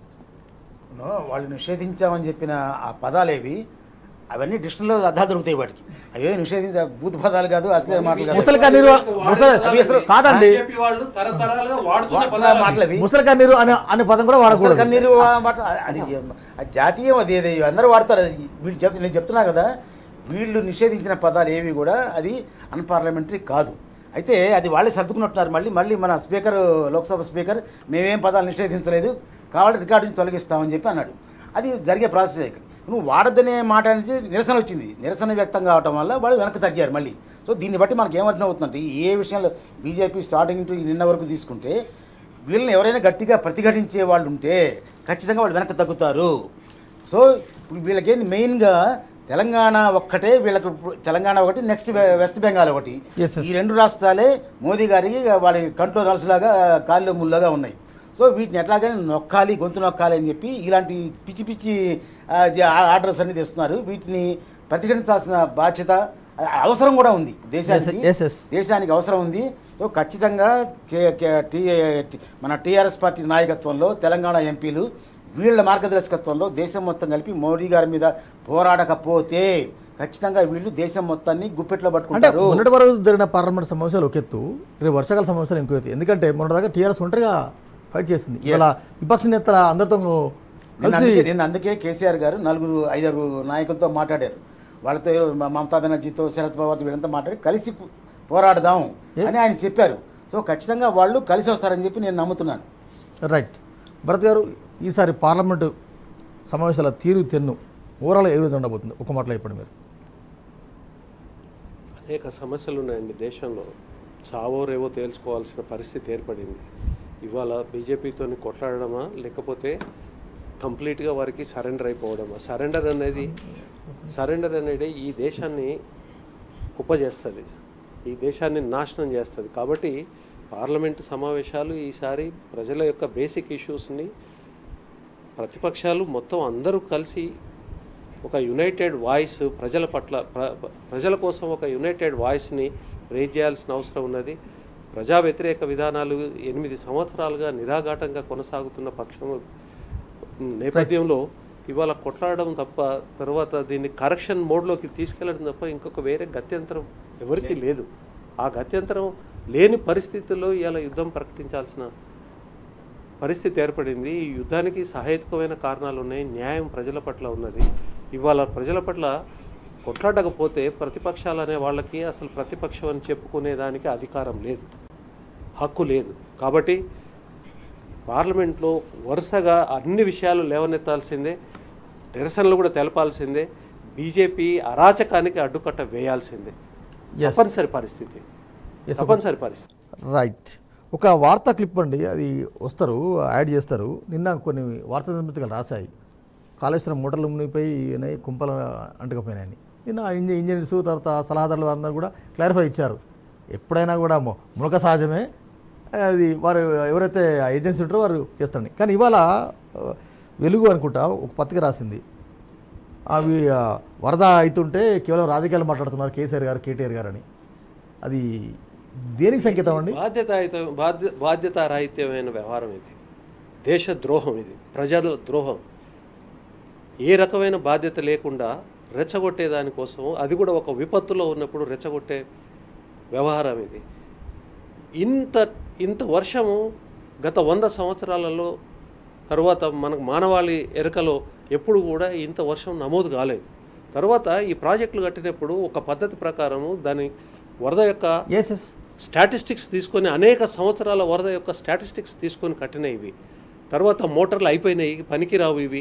నో, వాళ్ళు నిషేధించామని చెప్పిన ఆ పదాలేవి అవన్నీ డిక్షనరీలో అర్థాలు దొరుకుతాయి వాటికి అవే నిషేధించ భూత పదాలు కాదు అసలే మాటలు కాదు ముసలి కన్నీరు ముసలి అవి అసలు కాదండి బీజేపీ వాళ్ళు తరతరాలుగా వాడుతున్న వాడుతున్న పదాలు మాటలు అవి ముసలి కన్నీరు అనే అనే పదం కూడా అసలు వాడకూడదు కన్నీరు మాట అది అది జాతీయం అది ఏది అందరూ వాడతారు అది వీళ్ళు చెప్ నేను చెప్తున్నా కదా వీళ్ళు నిషేధించిన పదాలు ఏవి కూడా అది అన్పార్లమెంటరీ కాదు అయితే అది వాళ్ళే సర్దుకున్నట్టున్నారు మళ్ళీ మళ్ళీ మన స్పీకర్ లోక్సభ స్పీకర్ మేమేం పదాలు నిషేధించలేదు కావాలంటే రికార్డు నుంచి తొలగిస్తామని చెప్పి అన్నాడు అది జరిగే ప్రాసెస్ ఇక్కడ నువ్వు వాడద్దనే మాట అనేది నిరసన వచ్చింది నిరసన వ్యక్తం కావటం వల్ల వాళ్ళు వెనక్కి తగ్గారు మళ్ళీ సో దీన్ని బట్టి మనకి ఏమర్థం అవుతుందంటే ఏ విషయంలో బీజేపీ స్టార్టింగ్ టు నిన్న వరకు తీసుకుంటే వీళ్ళని ఎవరైనా గట్టిగా ప్రతిఘటించే వాళ్ళు ఉంటే ఖచ్చితంగా వాళ్ళు వెనక్కి తగ్గుతారు సో ఇప్పుడు వీళ్ళకేంది మెయిన్గా తెలంగాణ ఒక్కటే వీళ్ళకి ఇప్పుడు తెలంగాణ ఒకటి నెక్స్ట్ వె- వెస్ట్ బెంగాల్ ఒకటి Yes, yes. ఈ రెండు రాష్ట్రాలే మోదీ గారికి వాళ్ళ కంట్లో నలుసులాగా కాళ్ళు ముళ్ళగా ఉన్నాయి సో వీటిని ఎట్లాగైనా నొక్కాలి గొంతు నొక్కాలి అని చెప్పి ఇలాంటి పిచ్చి పిచ్చి ఆ, జ- ఆర్డర్స్ అన్ని తెస్తున్నారు వీటిని ప్రతిఘటించాల్సిన బాధ్యత ఆ, అవసరం కూడా ఉంది దేశానికి Yes, yes. దేశానికి అవసరం ఉంది సో ఖచ్చితంగా కే కే టీ టీ- మన టీఆర్ఎస్ పార్టీ నాయకత్వంలో తెలంగాణ ఎంపీలు వీళ్ళ మార్గదర్శకత్వంలో దేశం మొత్తం కలిపి మోడీ గారి మీద పోరాడకపోతే ఖచ్చితంగా వీళ్ళు దేశం మొత్తాన్ని గుప్పెట్లో అంటే పట్టుకుంటారు మొన్నటి వరకు జరిగిన పార్లమెంట్ సమావేశాలు ఒక ఎత్తు రేపు వర్షాకాల సమావేశాలు ఇంకో ఎత్తు ఎందుకంటే మొన్నటిదాకా టీఆర్ఎస్ ఒంటరిగా ఫైట్ చేసింది Yes. ఇలా విపక్ష నేతల అందరితో నిన్న కలిసి అందుకే నేను అందుకే కేసీఆర్ గారు నలుగురు ఐదారు నాయకులతో మాట్లాడారు వాళ్ళతో మ- మమతా బెనర్జీతో శరద్ పవార్తో వీళ్ళంతా మాట్లాడి కలిసి పో- పోరాడదాం Yes. అని ఆయన చెప్పారు సో ఖచ్చితంగా వాళ్ళు కలిసి వస్తారని చెప్పి నేను నమ్ముతున్నాను రైట్ భరత్ గారు ఈసారి పార్లమెంటు సమావేశాల తీరు తెన్ను ఓవరాల్ ఏ విధంగా ఉండబోతుంది ఒక మాటలో చెప్పండి మీరు అనేక సమస్యలు ఉన్నాయండి దేశంలో చావో రేవో తేల్చుకోవాల్సిన పరిస్థితి ఏర్పడింది ఇవాళ బీజేపీతో కొట్లాడడమా లేకపోతే కంప్లీట్గా వారికి సరెండర్ అయిపోవడమా సరెండర్ అనేది సరెండర్ అనేది ఈ దేశాన్ని కుప్పజేస్తుంది ఈ దేశాన్ని నాశనం చేస్తుంది కాబట్టి పార్లమెంటు సమావేశాలు ఈసారి ప్రజల యొక్క బేసిక్ ఇష్యూస్ని ప్రతిపక్షాలు మొత్తం అందరూ కలిసి ఒక యునైటెడ్ వాయిస్ ప్రజల పట్ల ప్ర- ప్రజల కోసం ఒక యునైటెడ్ వాయిస్ని రేజ్ చేయాల్సిన అవసరం ఉన్నది ప్రజా వ్యతిరేక విధానాలు ఎనిమిది సంవత్సరాలుగా నిరాఘాటంగా కొనసాగుతున్న పక్షం నేపథ్యంలో ఇవాళ కొట్లాడడం తప్ప తర్వాత దీన్ని కరెక్షన్ మోడ్లోకి తీసుకెళ్ళడం తప్ప ఇంకొక వేరే గత్యంతరం ఎవరికీ లేదు ఆ గత్యంతరం లేని పరిస్థితుల్లో ఇవాళ యుద్ధం ప్రకటించాల్సిన పరిస్థితి ఏర్పడింది ఈ యుద్ధానికి సహేతుకమైన కారణాలు ఉన్నాయి న్యాయం ప్రజల పట్ల ఉన్నది ఇవాళ ప్రజల పట్ల కొట్లాడకపోతే ప్రతిపక్షాలు అనే వాళ్ళకి అసలు ప్రతిపక్షం అని చెప్పుకునేదానికి అధికారం లేదు హక్కు లేదు కాబట్టి పార్లమెంట్లో వరుసగా అన్ని విషయాలు లేవనెత్తాల్సిందే నిరసనలు కూడా తెలపాల్సిందే బీజేపీ అరాచకానికి అడ్డుకట్ట వేయాల్సిందే Yes. తప్పనిసరి పరిస్థితి Yes, ఒక- తప్పనిసరి పరిస్థితి రైట్ ఒక వార్తా క్లిప్ అండి అది వస్తారు యాడ్ చేస్తారు నిన్న కొన్ని వార్తా దినపత్రికలు రాశాయి కాళేశ్వరం మూటలు మునిగిపోయి కుంపలు అంటుకపోయినాయని నిన్న ఇంజ ఇంజనీర్స్ తర్వాత సలహాదారులు అందరూ కూడా క్లారిఫై ఇచ్చారు ఎప్పుడైనా కూడా ము- మునక సహజమే అది వారు ఎవరైతే ఆ ఏజెన్సీ ఉంటారో వారు చేస్తారండి కానీ ఇవాళ ఆ, వెలుగు అనుకుంటా ఒక పత్రిక రాసింది అవి ఆ, వరద అవుతుంటే కేవలం రాజకీయాలు మాట్లాడుతున్నారు కేసీఆర్ గారు కేటీఆర్ గారు అని అది దేనికి సంకేతం అండి బాధ్యతాయుత బాధ్య బాధ్యతారాహిత్యమైన వ్యవహారం ఇది దేశ ద్రోహం ఇది ప్రజల ద్రోహం ఏ రకమైన బాధ్యత లేకుండా రెచ్చగొట్టే దానికోసం అది కూడా ఒక విపత్తులో ఉన్నప్పుడు రెచ్చగొట్టే వ్యవహారం ఇది ఇంత ఇంత వర్షము గత వంద సంవత్సరాలలో తర్వాత మనకు మానవాళి ఎరకలో ఎప్పుడు కూడా ఇంత వర్షం నమోదు కాలేదు తర్వాత ఈ ప్రాజెక్టులు కట్టినప్పుడు ఒక పద్ధతి ప్రకారము దాని వరద యొక్క ఎస్ ఎస్ స్టాటిస్టిక్స్ తీసుకొని అనేక సంవత్సరాల వరద యొక్క స్టాటిస్టిక్స్ తీసుకొని కట్టినాయి ఇవి తర్వాత మోటార్లు అయిపోయినాయి పనికిరావు ఇవి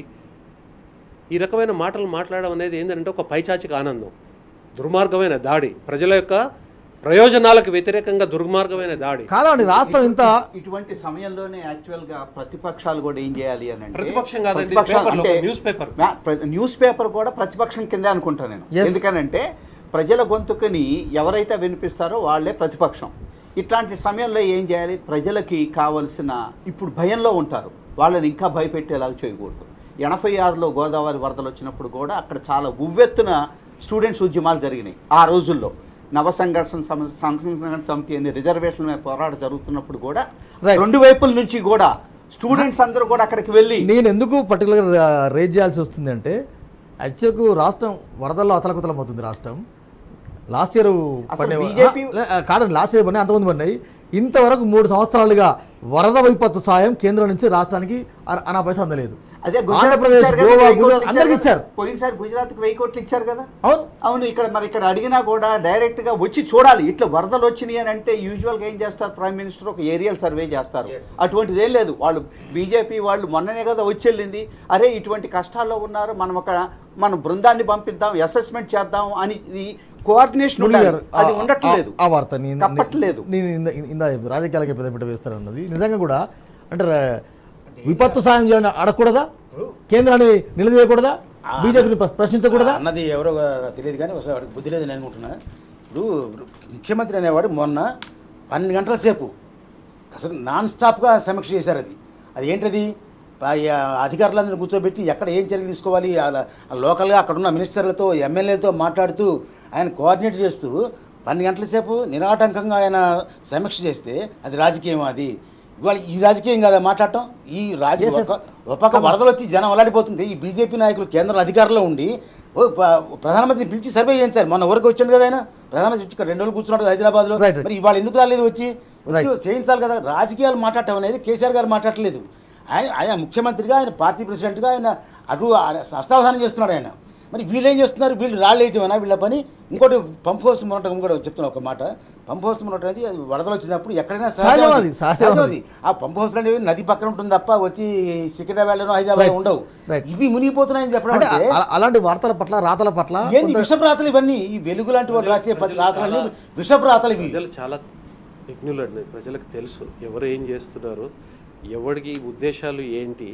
ఈ రకమైన మాటలు మాట్లాడడం అనేది ఏంటంటే ఒక పైచాచిక ఆనందం దుర్మార్గమైన దాడి ప్రజల యొక్క ప్రయోజనాలకు వ్యతిరేకంగా దుర్మార్గమైన దాడి కాదండి రాష్ట్రం ఇంత ఇటువంటి సమయంలోనే యాక్చువల్ గా ప్రతిపక్షాలు కూడా ఏం చేయాలి అని అంటే ప్రతిపక్షం కాదండి, ఇది ప్రతిపక్షాలు పేపర్లో అంటే ఒక న్యూస్ పేపర్. నా- ప్ర- న్యూస్ పేపర్ కూడా ప్రతిపక్షం కిందే అనుకుంటా నేను Yes. ఎందుకనంటే ప్రజల గొంతుకుని ఎవరైతే వినిపిస్తారో వాళ్ళే ప్రతిపక్షం ఇట్లాంటి సమయంలో ఏం చేయాలి ప్రజలకి కావలసిన ఇప్పుడు భయంలో ఉంటారు వాళ్ళని ఇంకా భయపెట్టేలాగా చేయకూడదు ఎనభై ఆరులో గోదావరి వరదలు వచ్చినప్పుడు కూడా అక్కడ చాలా ఉవ్వెత్తున స్టూడెంట్స్ ఉద్యమాలు జరిగినాయి ఆ రోజుల్లో నవ సంఘర్షణ సమ- సంఘర్షణ సమితి అనే రిజర్వేషన్ మీద పోరాటం జరుగుతున్నప్పుడు కూడా Right. రెండు వైపుల నుంచి కూడా స్టూడెంట్స్ అందరూ కూడా అక్కడికి వెళ్ళి నేను ఎందుకు పర్టికులర్గా రేజ్ చేయాల్సి వస్తుంది అంటే యాక్చువల్కు రాష్ట్రం వరదల్లో అతలకుతలం అవుతుంది రాష్ట్రం లాస్ట్ ఇయర్ అసలు BJP కాదండి లాస్ట్ ఇయర్ పడినాయి అంతమంది పడినాయి ఇంతవరకు మూడు సంవత్సరాలుగా వరద విపత్తు సాయం కేంద్రం నుంచి రాష్ట్రానికి అర- అనా పైసా అందలేదు అదే గుజరాత్ ఆంధ్రప్రదేశ్ ఇచ్చారు కదా, గోవా వెయ్యి కోట్లు గుజరాత్ అందరికి ఇచ్చారు పోయినసారి గుజరాత్కి వెయ్యి కోట్లు ఇచ్చారు కదా అవును అవును ఇక్కడ మరి ఇక్కడ అడిగినా కూడా డైరెక్ట్ గా వచ్చి చూడాలి ఇట్లా వరదలు వచ్చినాయి అని అంటే యూజువల్ గా ఏం చేస్తారు ప్రైమ్ మినిస్టర్ ఒక ఏరియల్ సర్వే చేస్తారు అటువంటిది ఏం లేదు వాళ్ళు బీజేపీ వాళ్ళు మొన్ననే కదా వచ్చి వెళ్ళింది అరే ఇటువంటి కష్టాల్లో ఉన్నారు మనం ఒక మన బృందాన్ని పంపిద్దాం అసెస్మెంట్ చేద్దాం అని ఇది కోఆర్డినేషన్ మురళి ఉండాలి గారు, అది ఆ- ఉండట్లేదు ఆ- ఆ వార్త నేను తప్పట్లేదు నేను ఇంద ఇంద రాజకీయాలకి పెద్ద పెద్ద వేస్తానన్నది నిజంగా కూడా అంటే రా- విపత్తు సాయం చేయాలని అడగకూడదా కేంద్రాన్ని నిలదీయకూడదా బీజేపీని ప్ర- ప్రశ్నించకూడదా అన్నది ఎవరో తెలియదు కానీ అసలు వాడికి బుద్ధి లేదు నేను అనుకుంటున్నా ఇప్పుడు ముఖ్యమంత్రి అనేవాడు మొన్న పన్నెండు గంటల సేపు అసలు నాన్ స్టాప్గా సమీక్ష చేశారు అది అది ఏంటది ఆ ఈ అధికారులందరినీ కూర్చోబెట్టి ఎక్కడ ఏం చర్యలు తీసుకోవాలి అలా ఆ లోకల్గా అక్కడ ఉన్న మినిస్టర్లతో ఎమ్మెల్యేలతో మాట్లాడుతూ ఆయన కోఆర్డినేట్ చేస్తూ పన్నెండు గంటల సేపు నిరాటంకంగా ఆయన సమీక్ష చేస్తే అది రాజకీయం అది ఇవాళ ఈ రాజకీయం కదా మాట్లాడటం ఈ రాజకీయ Yes, yes. ఒక- ఒక పక్క వరదలు వచ్చి జనం అలాడిపోతుంది ఈ బీజేపీ నాయకులు కేంద్ర అధికారంలో ఉండి ఓ ప- ప్రధానమంత్రిని పిలిచి సర్వే చేయించారు మొన్న వరకు వచ్చాడు కదా ఆయన ప్రధానమంత్రి వచ్చి ఇక్కడ రెండు రోజులు కూర్చున్నాడు కదా హైదరాబాద్లో Right, right. మరి ఇవాళ ఎందుకు రాలేదు వచ్చి వచ్చి Right. చేయించాలి కదా రాజకీయాలు మాట్లాడటం అనేది కేసీఆర్ గారు మాట్లాడలేదు ఆయన ఆయన ముఖ్యమంత్రిగా ఆయన పార్టీ ప్రెసిడెంట్గా ఆయన అటు ఆయన అష్టావధానం చేస్తున్నాడు ఆయన మరి వీళ్ళు ఏం చేస్తున్నారు వీళ్ళు రాళ్ళేయటమేనా వీళ్ళ పని ఇంకోటి పంప్ హౌస్ మునటం ఇంకోటి చెప్తున్నా ఒక మాట పంప్ హౌస్ మునటం అనేది అది వరదలు వచ్చినప్పుడు ఎక్కడైనా సహజం సహజం అది, సహజం సహజం అది. అది. ఆ పంప్ హౌస్ అనేవి నది పక్కన ఉంటుంది తప్ప వచ్చి సికింద్రాబాద్లోనో హైదరాబాద్ Right. ఉండవు Right. ఇవి మునిగిపోతున్నాయని చెప్పడం అంటే అంటే అ- అలాంటి వార్తల పట్ల రాతల పట్ల ఏంది కొంత- విషపు రాతలు ఇవన్నీ ఈ వెలుగు లాంటి వాళ్ళు రాసే పది ప్రజలు రాతలన్నీ చాలా- విషపు రాతలు ఇవి ప్రజలు చాలా విఘ్నులండి ప్రజలకు తెలుసు ఎవరు ఏం చేస్తున్నారు ఎవరికి ఉద్దేశాలు ఏంటి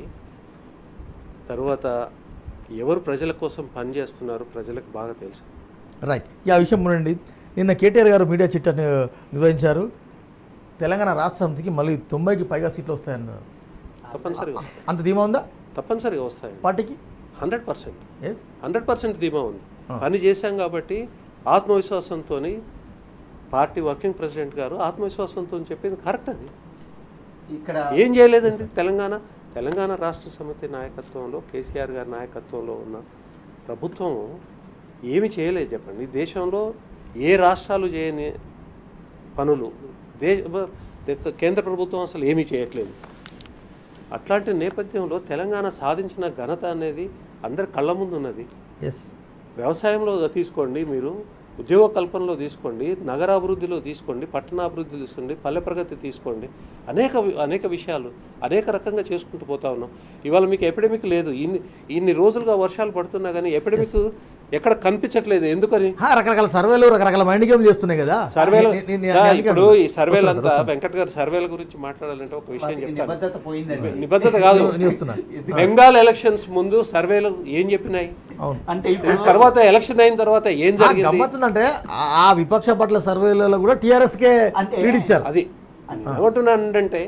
తర్వాత ఎవరు ప్రజల కోసం పనిచేస్తున్నారు ప్రజలకు బాగా తెలుసు రైట్ ఈ ఆ విషయం ఉండండి నిన్న కేటీఆర్ గారు మీడియా చిట్టా ని- నిర్వహించారు తెలంగాణ రాష్ట్ర సమితికి మళ్ళీ తొంభైకి పైగా సీట్లు వస్తాయన్నారు తప్పనిసరిగా వస్తాయి అంత ధీమా ఉందా తప్పనిసరిగా వస్తాయి పార్టీకి hundred percent yes hundred percent ధీమా ఉంది ఆ. పని చేశాం కాబట్టి ఆత్మవిశ్వాసంతో పార్టీ వర్కింగ్ ప్రెసిడెంట్ గారు ఆత్మవిశ్వాసంతో చెప్పింది కరెక్ట్ అది ఇక్కడ ఏం చేయలేదండి తెలంగాణ తెలంగాణ రాష్ట్ర సమితి నాయకత్వంలో కేసీఆర్ గారి నాయకత్వంలో ఉన్న ప్రభుత్వం ఏమి చేయలేదు చెప్పండి దేశంలో ఏ రాష్ట్రాలు చేయని పనులు దే కేంద్ర ప్రభుత్వం అసలు ఏమీ చేయట్లేదు అట్లాంటి నేపథ్యంలో తెలంగాణ సాధించిన ఘనత అనేది అందరి కళ్ళ ముందు ఉన్నది ఎస్ వ్యవసాయంలో తీసుకోండి మీరు ఉద్యోగ కల్పనలో తీసుకోండి నగరాభివృద్ధిలో తీసుకోండి పట్టణాభివృద్ధి తీసుకోండి పల్లె ప్రగతి తీసుకోండి అనేక వి- అనేక విషయాలు అనేక రకంగా చేసుకుంటూ పోతా ఉన్నాం ఇవాళ మీకు ఎపిడమిక్ లేదు ఇన్ని ఇన్ని రోజులుగా వర్షాలు పడుతున్నా కానీ ఎపిడమిక్ ఎక్కడ కనిపించట్లేదు ఎందుకని హా, రకరకాల సర్వేలు రకరకాల మైండ్ గేమ్లు చేస్తున్నాయి కదా సర్వేలు నే- నే- నే- సార్, అందుకే ఇప్పుడు ఈ వస్తున్నా, సర్వేలంతా వస్తున్నా. వెంకట్ గారు సర్వేల గురించి మాట్లాడాలంటే ఒక విషయం వాటికి చెప్తాను నిబద్ధత పోయిందండి నిబద్ధత కాదు నేను వస్తున్నా. బెంగాల్ ఎలక్షన్స్ ముందు సర్వేలు ఏం చెప్పినాయి అవును అంటే ఇప్పుడు తర్వాత ఎలక్షన్ అయిన తర్వాత ఏం జరిగింది గమ్మత్తుందంటే ఆ- ఆ విపక్ష పట్ల సర్వేలలో కూడా టీఆర్ఎస్ కే అంటే లీడ్ ఇచ్చారు అది ఏమంటున్నానంటే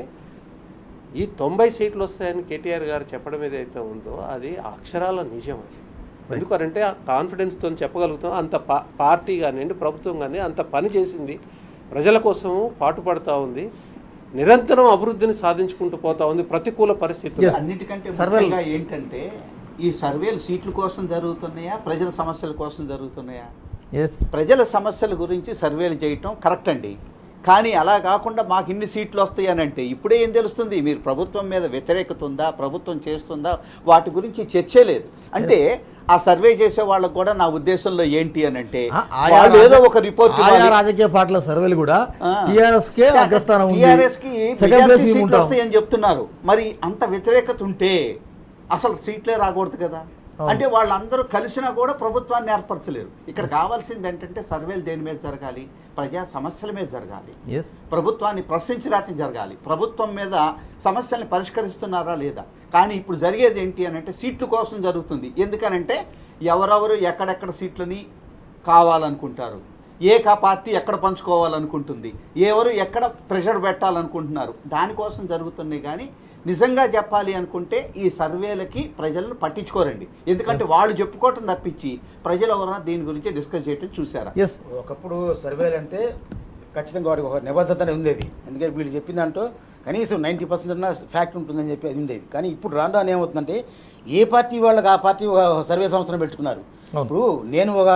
ఈ తొంభై సీట్లు వస్తాయని కేటీఆర్ గారు చెప్పడం ఏదైతే ఉందో అది అక్షరాల నిజం అది ఎందుకంటే ఆ కాన్ఫిడెన్స్తో చెప్పగలుగుతాం అంత పా పార్టీ కానివ్వండి ప్రభుత్వం కానీ అంత పని చేసింది ప్రజల కోసం పాటుపడతా ఉంది నిరంతరం అభివృద్ధిని సాధించుకుంటూ పోతా ఉంది ప్రతికూల పరిస్థితులు Yes. అన్నిటికంటే సర్వేలు. ముఖ్యంగా ఏంటంటే ఈ సర్వేలు సీట్ల కోసం జరుగుతున్నాయా ప్రజల సమస్యల కోసం జరుగుతున్నాయా ఎస్ ప్రజల సమస్యల గురించి సర్వేలు చేయటం కరెక్ట్ అండి కానీ అలా కాకుండా మాకు ఇన్ని సీట్లు వస్తాయి అని అంటే ఇప్పుడే ఏం తెలుస్తుంది మీరు ప్రభుత్వం మీద వ్యతిరేకత ఉందా ప్రభుత్వం చేస్తుందా వాటి గురించి చర్చే లేదు అంటే ఆ సర్వే చేసే వాళ్ళకు కూడా నా ఉద్దేశంలో ఏంటి అని అంటే ఆ, ఆయా వాళ్ళు ఏదో రాజ- ఒక రిపోర్ట్ ఆయా రాజకీయ పార్టీల సర్వేలు కూడా ఆ. టీఆర్ఎస్ కే అగ్రస్థానం ఉంది టీఆర్ఎస్ కి సెకండ్ ప్లేస్ మెజారిటీ మేము సీట్లు ఉంటాం వస్తాయని చెప్తున్నారు మరి అంత వ్యతిరేకత ఉంటే అసలు సీట్లే రాకూడదు కదా అవును. అంటే వాళ్ళందరూ కలిసినా కూడా ప్రభుత్వాన్ని ఏర్పరచలేరు ఇక్కడ కావాల్సింది ఏంటంటే సర్వేలు దేని మీద జరగాలి ప్రజా సమస్యల మీద జరగాలి ఎస్ ప్రభుత్వాన్ని ప్రశ్నించడానికి జరగాలి ప్రభుత్వం మీద సమస్యల్ని పరిష్కరిస్తున్నారా లేదా కానీ ఇప్పుడు జరిగేది ఏంటి అని అంటే సీట్ల కోసం జరుగుతుంది ఎందుకనంటే ఎవరెవరు ఎక్కడెక్కడ సీట్లని కావాలనుకుంటారు ఏ కా పార్టీ ఎక్కడ పంచుకోవాలనుకుంటుంది ఎవరు ఎక్కడ ప్రెషర్ పెట్టాలనుకుంటున్నారు దానికోసం జరుగుతున్నాయి కానీ నిజంగా చెప్పాలి అనుకుంటే ఈ సర్వేలకి ప్రజలను పట్టించుకోరండి ఎందుకంటే వాళ్ళు చెప్పుకోవటం తప్పించి ప్రజలు ఎవరైనా దీని గురించి డిస్కస్ చేయటం చూసారా ఎస్ ఒకప్పుడు సర్వేలు అంటే ఖచ్చితంగా వాడికి ఒక నిబద్ధత ఉండేది ఎందుకంటే వీళ్ళు చెప్పిన దాంట్లో కనీసం నైంటీ పర్సెంట్ అన్న ఫ్యాక్ట్ ఉంటుందని చెప్పి అది ఉండేది కానీ ఇప్పుడు రాను రాను ఏమవుతుందంటే ఏ పార్టీ వాళ్ళకి ఆ పార్టీ ఒక సర్వే సంస్థను పెట్టుకున్నారు అవును. ఇప్పుడు నేను ఒక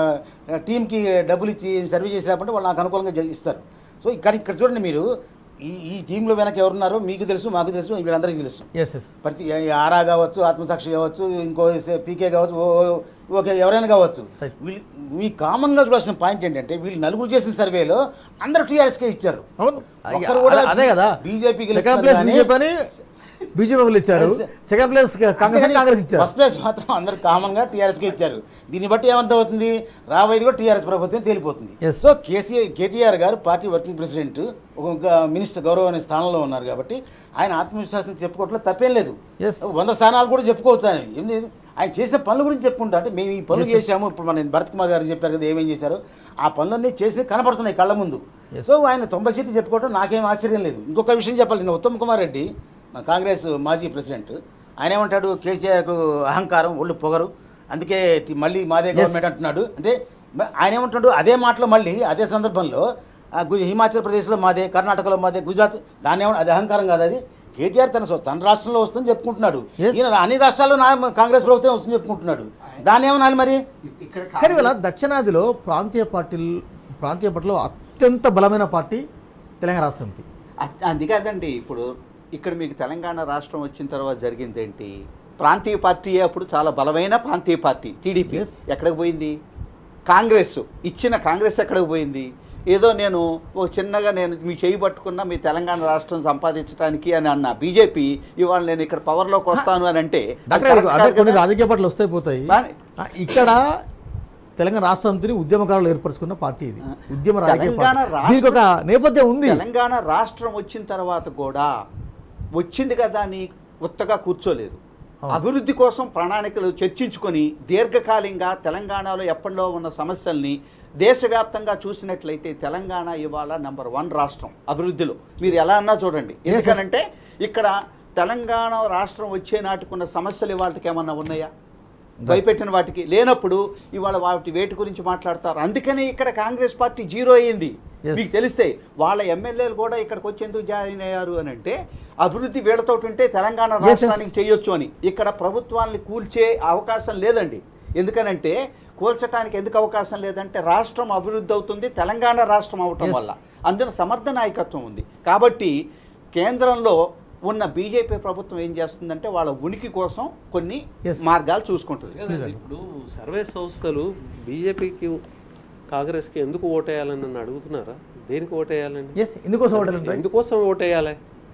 ఆ, టీంకి డబ్బులు ఇచ్చి సర్వే చేసి రాకుంటే వాళ్ళు నాకు అనుకూలంగా జ- ఇస్తారు సో ఇక్కడ ఇక్కడ చూడండి మీరు ఈ ఈ టీంలో వెనక ఎవరున్నారో మీకు తెలుసు మాకు తెలుసు వీళ్ళందరికీ తెలుసు ఎస్ ఎస్ ప్రతి ఈ ఆరా కావచ్చు ఆత్మసాక్షి కావచ్చు ఇంకో సే- పీకే కావచ్చు ఓ- ఓ- ఓకే ఎవరైనా కావచ్చు Right. వీళ్ళు మీ కామన్గా చూడాల్సిన పాయింట్ ఏంటంటే వీళ్ళు నలుగురు చేసిన సర్వేలో అందరూ టీఆర్ఎస్కే ఇచ్చారు అవును ఒక్కరు కూడా అదే- అదే కదా BJP గెలుస్తుంది సెకండ్ ప్లేస్ కానీ- బీజేపీ అని బీజేపీ వాళ్ళు ఇచ్చారు Yes. సెకండ్ ప్లేస్ కాంగ్రెస్ అని కాంగ్రెస్ ఇచ్చారు ఫస్ట్ ప్లేస్ మాత్రం అందరూ కామన్గా టీఆర్ఎస్కే ఇచ్చారు దీన్ని బట్టి ఏమంత అవుతుంది రాబోయేది కూడా టీఆర్ఎస్ ప్రభుత్వం తేలిపోతుంది Yes. సో కేసీఆర్ కేటీఆర్ గారు పార్టీ వర్కింగ్ ప్రెసిడెంట్ ఒక మినిస్టర్ గౌరవ అనే స్థానంలో ఉన్నారు కాబట్టి ఆయన ఆత్మవిశ్వాసం చెప్పుకోవట్లో తప్పేం లేదు Yes. వంద స్థానాలు కూడా చెప్పుకోవచ్చు ఆయన ఏం లేదు ఆయన చేసిన పనుల గురించి చెప్పుకుంటా అంటే మేము ఈ పనులు Yes, yes. చేశాము ఇప్పుడు మన భరత్ కుమార్ గారు చెప్పారు కదా ఏమేం చేశారు ఆ పనులన్నీ చేసి కనపడుతున్నాయి కళ్ళ ముందు Yes. సో ఆయన తొంభై సీట్లు చెప్పుకోవడం నాకేం ఆశ్చర్యం లేదు ఇంకొక విషయం చెప్పాలి నేను ఉత్తమ్ కుమార్ రెడ్డి మన కాంగ్రెస్ మాజీ ప్రెసిడెంట్ ఆయన ఏమంటాడు కేసీఆర్కు అహంకారం ఒళ్ళు పొగరు అందుకే టి- మళ్ళీ మాదే Yes. గవర్నమెంట్ అంటున్నాడు అంటే మ- ఆయన ఏమంటాడు అదే మాటలో మళ్ళీ అదే సందర్భంలో ఆ, గు- హిమాచల్ ప్రదేశ్లో మాదే కర్ణాటకలో మాదే గుజరాత్ దాన్ని ఏమన్నా అది అహంకారం కాదు అది కేటీఆర్ తన సొ- తన రాష్ట్రంలో వస్తుందని చెప్పుకుంటున్నాడు Yes. ఈయన అన్ని రాష్ట్రాల్లో నా కాంగ్రెస్ ప్రభుత్వం వస్తుందని చెప్పుకుంటున్నాడు దాన్ని ఏమనాలి మరి ఇక్కడ కానీ ఇవాళ దక్షిణాదిలో ప్రాంతీయ పార్టీలు ప్రాంతీయ పార్టీలో అత్యంత బలమైన పార్టీ తెలంగాణ రాష్ట్ర సమితి అ- అది కాదండి ఇప్పుడు ఇక్కడ మీకు తెలంగాణ రాష్ట్రం వచ్చిన తర్వాత జరిగింది ఏంటి ప్రాంతీయ పార్టీ అప్పుడు చాలా బలమైన ప్రాంతీయ పార్టీ టీడీపీ Yes. ఎక్కడికి పోయింది కాంగ్రెస్ ఇచ్చిన కాంగ్రెస్ ఎక్కడికి పోయింది ఏదో నేను ఒక చిన్నగా నేను మీ చేయి పట్టుకున్న మీ తెలంగాణ రాష్ట్రం సంపాదించడానికి అని అన్న బీజేపీ ఇవాళ నేను ఇక్కడ పవర్లోకి వస్తాను అని అంటే అది డాక్టర్ correct అదే కాదు కొన్ని కదా? రాజకీయ పార్టీలు వస్తాయి పోతాయి కానీ- ఆ, ఇక్కడ తెలంగాణ రాష్ట్ర సమితిని ఉద్యమకారులు ఏర్పరచుకున్న పార్టీ ఇది ఉద్యమ రాజకీయ తెలంగాణ పార్టీ రాష్ట్ర- దీనికి ఒక నేపథ్యం ఉంది తెలంగాణ రాష్ట్రం వచ్చిన తర్వాత కూడా వచ్చింది కదా అని ఉత్తగా కూర్చోలేదు అవును. అభివృద్ధి కోసం ప్రణాళికలు చర్చించుకొని దీర్ఘకాలికంగా తెలంగాణలో ఎప్పటిలో ఉన్న సమస్యల్ని దేశవ్యాప్తంగా చూసినట్లయితే తెలంగాణ ఇవాళ నంబర్ వన్ రాష్ట్రం అభివృద్ధిలో మీరు ఎలా అన్నా చూడండి yes. ఎందుకనంటే ఇక్కడ తెలంగాణ రాష్ట్రం వచ్చే నాటికున్న సమస్యలు ఇవాళకి ఏమన్నా ఉన్నాయా భయపెట్టిన వాటికి లేనప్పుడు ఇవాళ వాటి వేటి గురించి మాట్లాడతారు అందుకనే ఇక్కడ కాంగ్రెస్ పార్టీ జీరో అయ్యింది Yes. మీకు తెలిస్తే వాళ్ళ ఎమ్మెల్యేలు కూడా ఇక్కడికి వచ్చి ఎందుకు జాయిన్ అయ్యారు అని అంటే అభివృద్ధి వీళ్ళతో ఉంటే తెలంగాణ Yes, yes. రాష్ట్రానికి చేయొచ్చు అని ఇక్కడ ప్రభుత్వాన్ని కూల్చే అవకాశం లేదండి ఎందుకనంటే కూల్చడానికి ఎందుకు అవకాశం లేదంటే రాష్ట్రం అభివృద్ధి అవుతుంది తెలంగాణ రాష్ట్రం అవటం Yes. వల్ల అందులో సమర్థ నాయకత్వం ఉంది కాబట్టి కేంద్రంలో ఉన్న బీజేపీ ప్రభుత్వం ఏం చేస్తుందంటే వాళ్ళ ఉనికి కోసం కొన్ని Yes. మార్గాలు చూసుకుంటుంది లేదండి, ఇప్పుడు సర్వే సంస్థలు బీజేపీకి కాంగ్రెస్కి ఎందుకు ఓటేయాలని నన్ను అడుగుతున్నారా దేనికి ఓటేయాలండి ఎస్ ఇందుకోసం ఓటర్లు ఎందుకోసం ఓటేయాలి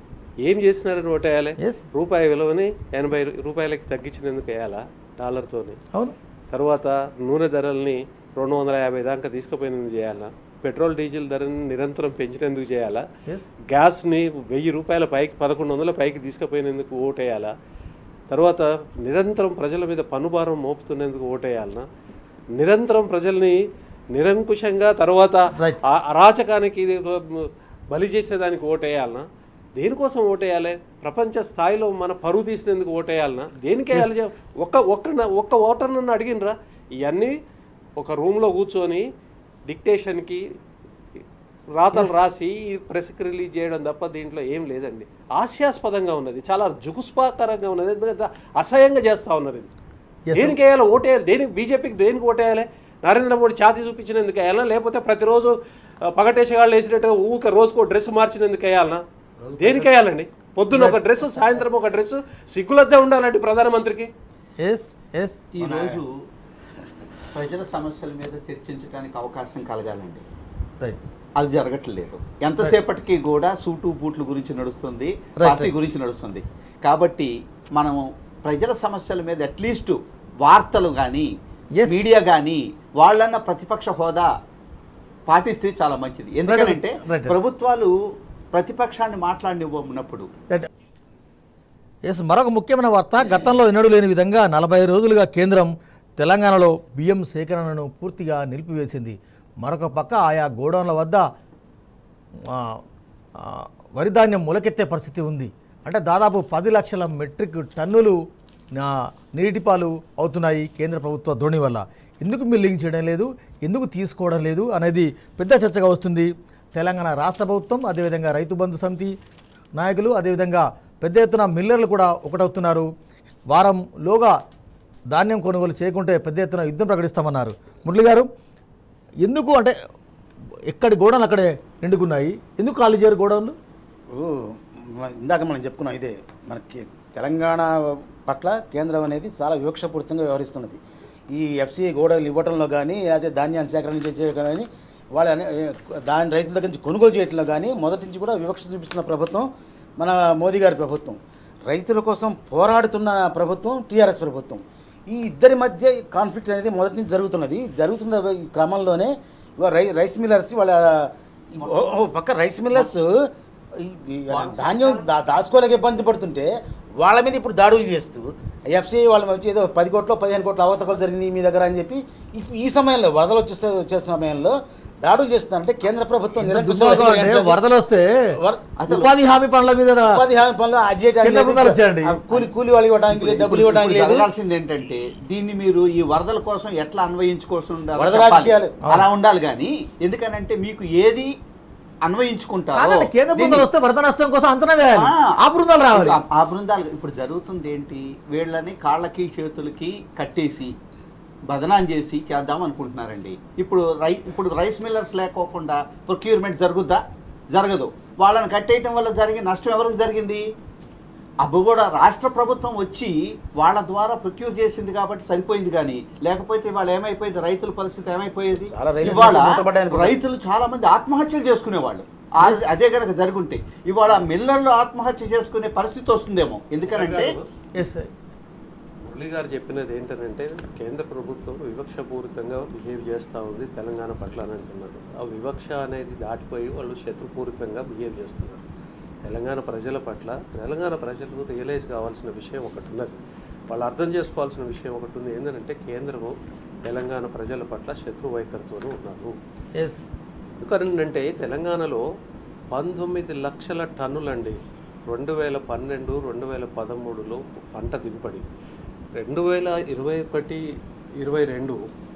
ఏం చేసినారని ఓటేయాలి Yes. రూపాయి విలువని ఎనభై రూపాయలకి తగ్గించినందుకు వేయాలా డాలర్తోని అవును తర్వాత నూనె ధరల్ని రెండు వందల యాభై దాకా తీసుకుపోయినందుకు చేయాలా పెట్రోల్ డీజిల్ ధరని నిరంతరం పెంచినందుకు చేయాలా ఎస్ గ్యాస్ని వెయ్యి రూపాయల పైకి పదకొండు వందల పైకి తీసుకుపోయినందుకు ఓటేయాలా తర్వాత నిరంతరం ప్రజల మీద పన్నుభారం మోపుతున్నందుకు ఓటేయాలనా నిరంతరం ప్రజల్ని నిరంకుశంగా తర్వాత Right. ఆ అరాచకానికి బలి చేసేదానికి ఓటేయాలనా దేనికోసం ఓటేయాలి ప్రపంచ స్థాయిలో మన పరువు తీసినందుకు ఓటేయాలనా దేనికి వేయాలి చెప్- ఒక్క ఒక్క ఒక్క ఓటర్ నన్ను అడిగినరా ఇవన్నీ ఒక రూమ్లో కూర్చొని డిక్టేషన్కి రాతలు రాసి ఈ ప్రెస్కి రిలీజ్ చేయడం తప్ప దీంట్లో ఏం లేదండి హాస్యాస్పదంగా ఉన్నది చాలా జుగుస్పాకరంగా ఉన్నది ఎందుకంటే అసహ్యంగా చేస్తూ ఉన్నది ఇది Yes, దేనికి వేయాలి ఓటేయాలి దేనికి బీజేపీకి దేనికి ఓటేయాలి నరేంద్ర మోడీ ఛాతీ చూపించినందుకు వేయాలా లేకపోతే ప్రతిరోజు ఆ, పగటేసేవాళ్ళు వేసినట్టుగా ఊక రోజుకో డ్రెస్ మార్చినందుకు వేయాలనా దేనికి వేయాలండి పొద్దున ఒక డ్రెస్ సాయంత్రం ఒక డ్రెస్ సిగ్గులజ్జ ఉండాలండి ప్రధానమంత్రికి ఎస్ ఎస్ ఈరోజు ప్రజల సమస్యల మీద చర్చించడానికి అవకాశం కలగాలండి రైట్ అది జరగట్లేదు ఎంతసేపటికి కూడా సూటు బూట్ల గురించి నడుస్తుంది Right, పార్టీ right. గురించి నడుస్తుంది కాబట్టి మనము ప్రజల సమస్యల మీద అట్లీస్ట్ వార్తలు కానీ Yes. మీడియా కానీ వాళ్ళన్న ప్రతిపక్ష హోదా పాటిస్తే చాలా మంచిది ఎందుకంటే right. ప్రభుత్వాలు ప్రతిపక్షాన్ని మాట్లాడినప్పుడు రైట్ ఎస్ మరొక ముఖ్యమైన వార్త గతంలో ఎన్నడూ లేని విధంగా నలభై రోజులుగా కేంద్రం తెలంగాణలో బియ్యం సేకరణను పూర్తిగా నిలిపివేసింది మరొక పక్క ఆయా గోడౌన్ల వద్ద ఆ, ఆ, వరి ధాన్యం మొలకెత్తే పరిస్థితి ఉంది అంటే దాదాపు పది లక్షల మెట్రిక్ టన్నులు ఆ, నీటిపాలు అవుతున్నాయి కేంద్ర ప్రభుత్వ ధోరణి వల్ల ఎందుకు మిల్లింగ్ చేయడం లేదు ఎందుకు తీసుకోవడం లేదు అనేది పెద్ద చర్చగా వస్తుంది తెలంగాణ రాష్ట్ర ప్రభుత్వం అదేవిధంగా రైతు బంధు సమితి నాయకులు అదేవిధంగా పెద్ద ఎత్తున మిల్లర్లు కూడా ఒకటవుతున్నారు వారంలోగా ధాన్యం కొనుగోలు చేయకుంటే పెద్ద ఎత్తున యుద్ధం ప్రకటిస్తామన్నారు మురళి గారు ఎందుకు అంటే ఎక్కడి గోడౌన్లు అక్కడే నిండుకున్నాయి ఎందుకు ఖాళీ చేయరు గోడౌన్లు ఇప్పుడు మ- ఇందాక మనం చెప్పుకున్నాం ఇదే మనకి తెలంగాణ పట్ల కేంద్రం అనేది చాలా వివక్షపూరితంగా వ్యవహరిస్తున్నది ఈ ఎఫ్సి గోడలు ఇవ్వటంలో కానీ అదే ధాన్యాన్ని సేకరణ చేసే కానీ వాళ్ళ అనే- దాని రైతుల దగ్గర నుంచి కొనుగోలు చేయటంలో కానీ మొదటి నుంచి కూడా వివక్ష చూపిస్తున్న ప్రభుత్వం మన మోదీ గారి ప్రభుత్వం రైతుల కోసం పోరాడుతున్న ప్రభుత్వం టీఆర్ఎస్ ప్రభుత్వం ఈ ఇద్దరి మధ్య కాన్ఫ్లిక్ట్ అనేది మొదటి నుంచి జరుగుతున్నది జరుగుతున్న ఈ క్రమంలోనే ఇవాళ రై రైస్ మిల్లర్స్ వాళ్ళ ఓ- ఓ పక్క రైస్ మిల్లర్స్ ఈ- ఈ ధాన్యం దా- దాచుకోలేక ఇబ్బంది పడుతుంటే వాళ్ళ మీద ఇప్పుడు దాడులు చేస్తూ ఎఫ్సీఐ వాళ్ళ వచ్చి ఏదో పది కోట్లు పదిహేను కోట్ల అవతకలు జరిగినాయి మీ దగ్గర అని చెప్పి ఈ- ఈ సమయంలో వరదలు వచ్చేస్తే వచ్చే సమయంలో దాడులు చేస్తున్నారంటే కేంద్ర ప్రభుత్వం ఎంత నిరంకుశ దుర్మార్గం అంటే వైఖరి వరదలు వస్తే వర- అసలు- ఉపాధి హామీ పనుల మీద ఉపాధి హామీ పనులు అది చేయడానికి కేంద్ర ప్రభుత్వాలు వచ్చాయండి. లేదు. ఆ కూలి కూలి వాళ్ళు ఇవ్వడానికి లేదు డబ్బులు ఇవ్వడానికి లేదు జరగాల్సింది ఏంటంటే దీన్ని మీరు ఈ వరదల కోసం ఎట్లా అన్వయించుకోవాల్సి ఉండాలి వరద చెప్పాలి. రాజకీయాలు. అలా ఉండాలి కానీ ఎందుకనంటే మీకు ఏది అన్వయించుకుంటారో కాదండి, కేంద్ర బృందాలు దీన్ని- వస్తే వరద నష్టం కోసం అంచనా వేయాలి ఆ, ఆ బృందాలు రావాలి ఆ- ఆ బృందాలు ఇప్పుడు జరుగుతుంది ఏంటి వీళ్ళని కాళ్ళకి చేతులకి కట్టేసి బదనాం చేసి చేద్దాం అనుకుంటున్నారండి ఇప్పుడు రై ఇప్పుడు రైస్ మిల్లర్స్ లేకోకుండా ప్రొక్యూర్మెంట్ జరుగుద్దా జరగదు వాళ్ళని కట్టేయటం వల్ల జరిగిన నష్టం ఎవరికి జరిగింది అబ్బు కూడా రాష్ట్ర ప్రభుత్వం వచ్చి వాళ్ళ ద్వారా ప్రొక్యూర్ చేసింది కాబట్టి సరిపోయింది కానీ లేకపోతే ఇవాళ ఏమైపోయింది రైతుల పరిస్థితి ఏమైపోయేది చాలా రైతులు ఇవాళ మూతపడ్డాయి అనుకుంటా. రైతులు చాలా మంది ఆత్మహత్యలు చేసుకునేవాళ్ళు ఆ- అదే కనుక జరుగుంటే ఇవాళ మిల్లర్లు ఆత్మహత్య చేసుకునే పరిస్థితి వస్తుందేమో ఎందుకనంటే ఎస్ మురళి గారు చెప్పినది ఏంటంటే కేంద్ర ప్రభుత్వం వివక్షపూరితంగా బిహేవ్ చేస్తూ ఉంది తెలంగాణ పట్ల అని అంటున్నారు ఆ వివక్ష అనేది దాటిపోయి వాళ్ళు శత్రుపూరితంగా బిహేవ్ చేస్తున్నారు తెలంగాణ ప్రజల పట్ల తెలంగాణ ప్రజలకు రియలైజ్ కావాల్సిన విషయం ఒకటి ఉన్నది వాళ్ళు అర్థం చేసుకోవాల్సిన విషయం ఒకటి ఉంది ఏంటంటే కేంద్రము తెలంగాణ ప్రజల పట్ల శత్రు వైఖరితోనూ ఉన్నారు ఎస్ ఎందుకంటే తెలంగాణలో పంతొమ్మిది లక్షల టన్నులండి రెండు వేల పన్నెండు రెండు వేల పదమూడులో పంట దిగుబడి రెండు వేల ఇరవై ఒకటి ఇరవై రెండు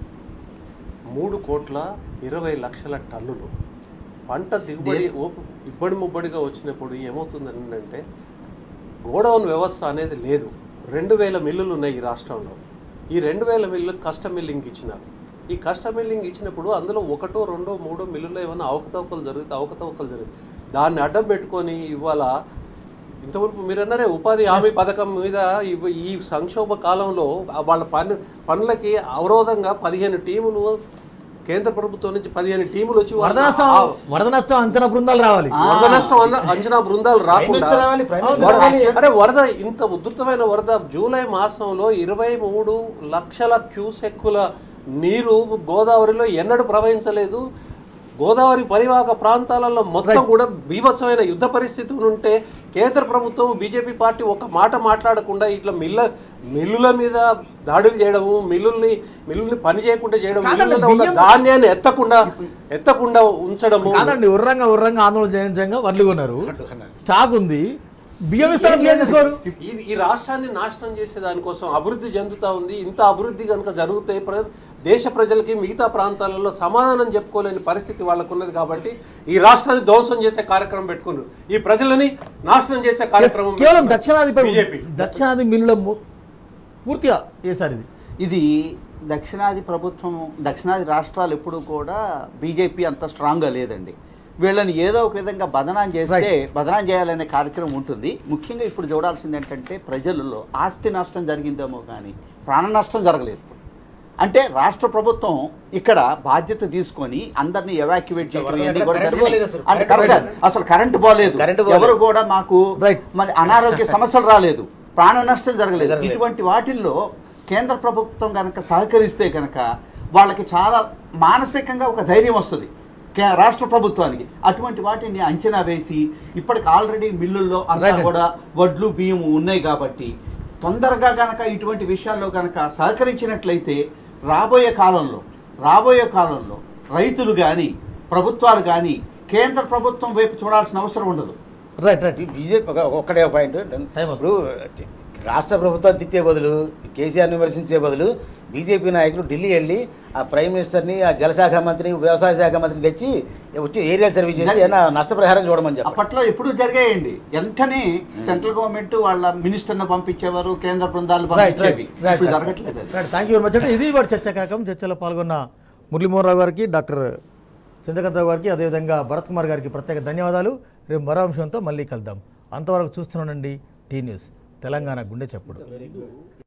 మూడు కోట్ల ఇరవై లక్షల టన్నులు పంట దిగుబడి ఓ- ఇబ్బడి ముబ్బడిగా వచ్చినప్పుడు ఏమవుతుందని అంటే గోడౌన్ వ్యవస్థ అనేది లేదు రెండు వేల మిల్లులు ఉన్నాయి ఈ రాష్ట్రంలో ఈ రెండు వేల మిల్లు కస్టమ్ మిల్లింగ్ ఇచ్చినారు ఈ కస్టమ్ మిల్లింగ్ ఇచ్చినప్పుడు అందులో ఒకటో రెండో మూడో మిల్లుల్లో ఏమైనా అవకతవకలు జరిగితే అవకతవకలు జరిగింది దాన్ని అడ్డం పెట్టుకొని ఇవాళ ఇంతవరకు మీరు అన్నారే ఉపాధి హామీ పథకం మీద ఇవ్- ఈ సంక్షోభ కాలంలో ఆ వాళ్ళ పని పనులకి అవరోధంగా పదిహేను టీములు కేంద్ర ప్రభుత్వం నుంచి పదిహేను టీములు వచ్చి వరద వాళ్ళ- నష్టం ఆ- వరద నష్టం అంచనా బృందాలు రావాలి వరద నష్టం అన్న- అంచనా బృందాలు రాకుండా మినిస్టర్ రావాలి, ప్రైమ్ మినిస్టర్ వరద- రావాలి. అరే వరద ఇంత ఉధృతమైన వరద జూలై మాసంలో ఇరవై మూడు లక్షల క్యూసెక్కుల నీరు గోదావరిలో ఎన్నడూ ప్రవహించలేదు గోదావరి పరివాహక ప్రాంతాలలో మొత్తం కూడా బీభత్సమైన యుద్ధ పరిస్థితి ఉంటే కేంద్ర ప్రభుత్వం బీజేపీ పార్టీ ఒక మాట మాట్లాడకుండా ఇట్లా మిల్ల మిల్లుల మీద దాడులు చేయడము మిల్లుల్ని మిల్లుల్ని పని చేయకుండా చేయడం కాదండి, మిల్లుల్లో ఉన్న బియ్యం- ధాన్యాన్ని ఎత్తకుండా ఎత్తకుండా ఉంచడము కాదండి ఉర్రంగా ఉర్రంగా ఆందోళన చేయించంగా వడ్లు కొన్నారు స్టాక్ ఉంది బియ్యం ఇస్తాను క్లియర్ చేసుకోరు ఇది ఈ రాష్ట్రాన్ని నాశనం చేసే దానికోసం అభివృద్ధి చెందుతా ఉంది ఇంత అభివృద్ధి కనుక జరిగితే ప్ర- దేశ ప్రజలకి మిగతా ప్రాంతాలలో సమాధానం చెప్పుకోలేని పరిస్థితి వాళ్ళకు ఉన్నది కాబట్టి ఈ రాష్ట్రాన్ని ధ్వంసం చేసే కార్యక్రమం పెట్టుకున్నారు ఈ ప్రజలని నాశనం చేసే కార్యక్రమం కేవలం పెట్టుకున్నారు. దక్షిణాదిపై బీజేపీ దక్షిణాది మిల్లుల ము- పూర్తిగా వేసారు ఇది ఇది దక్షిణాది ప్రభుత్వం దక్షిణాది రాష్ట్రాలు ఎప్పుడు కూడా బీజేపీ అంత స్ట్రాంగ్గా లేదండి వీళ్ళని ఏదో ఒక విధంగా బదనాం చేస్తే బదనాం చేయాలనే కార్యక్రమం ఉంటుంది ముఖ్యంగా ఇప్పుడు చూడాల్సింది ఏంటంటే ప్రజలలో ఆస్తి నష్టం జరిగిందేమో కానీ ప్రాణ నష్టం జరగలేదు అంటే రాష్ట్ర ప్రభుత్వం ఇక్కడ బాధ్యత తీసుకొని అందరినీ ఎవాక్యువేట్ చేయడం వరద ఇవన్నీ కూడా కరెంట్ జరిగినాయి. పోలేదు అసలు. అంటే కరెంట్ కరెక్ట్. పోలేదు. అసలు కరెంట్ పోలేదు కరెంట్ పోలేదు. ఎవరు కూడా మాకు Right. మరి అనారోగ్య సమస్యలు రాలేదు ప్రాణ నష్టం జరగలేదు జరగలేదు. ఇటువంటి వాటిల్లో కేంద్ర ప్రభుత్వం కనుక సహకరిస్తే కనుక వాళ్ళకి చాలా మానసికంగా ఒక ధైర్యం వస్తుంది కే- రాష్ట్ర ప్రభుత్వానికి అటువంటి వాటిని అంచనా వేసి ఇప్పటికి ఆల్రెడీ మిల్లుల్లో అంతా Right. కూడా వడ్లు బియ్యం ఉన్నాయి కాబట్టి తొందరగా గనక ఇటువంటి విషయాల్లో గనక సహకరించినట్లయితే రాబోయే కాలంలో రాబోయే కాలంలో రైతులు కానీ ప్రభుత్వాలు కానీ కేంద్ర ప్రభుత్వం వైపు చూడాల్సిన అవసరం ఉండదు రైట్ రైట్ ఈ బీజేపీ ఒక ఒక్కడే ఒక పాయింట్ Time up. ఇప్పుడు రాష్ట్ర ప్రభుత్వం తిట్టే బదులు కేసీఆర్ని విమర్శించే బదులు బీజేపీ నాయకులు ఢిల్లీ వెళ్ళి ఆ ప్రైమ్ మినిస్టర్ని ఆ జలశాఖ మంత్రిని వ్యవసాయ శాఖ మంత్రిని తెచ్చి వచ్చి ఏరియా సర్వీస్ చేసి ఏమైనా నష్టపరిహారం చూడమని చెప్పండి అప్పట్లో ఎప్పుడు జరిగాయండి వెంటనే సెంట్రల్ గవర్నమెంట్ వాళ్ళ మినిస్టర్ని పంపించేవారు కేంద్ర బృందాలు రైట్ రైట్ పంపించేవి రైట్ ఇప్పుడు జరగట్లేదు అది. Right thank you very much అంటే ఇది వాటి చర్చ కాకం చర్చలో పాల్గొన్న మురళీమోహన్ రావు గారికి డాక్టర్ చంద్రకాంతరావు గారికి అదేవిధంగా భరత్ కుమార్ గారికి ప్రత్యేక ధన్యవాదాలు రేపు మరో అంశంతో మళ్ళీ కలుద్దాం అంతవరకు చూస్తున్నానండి టీ న్యూస్ తెలంగాణ గుండె చప్పుడు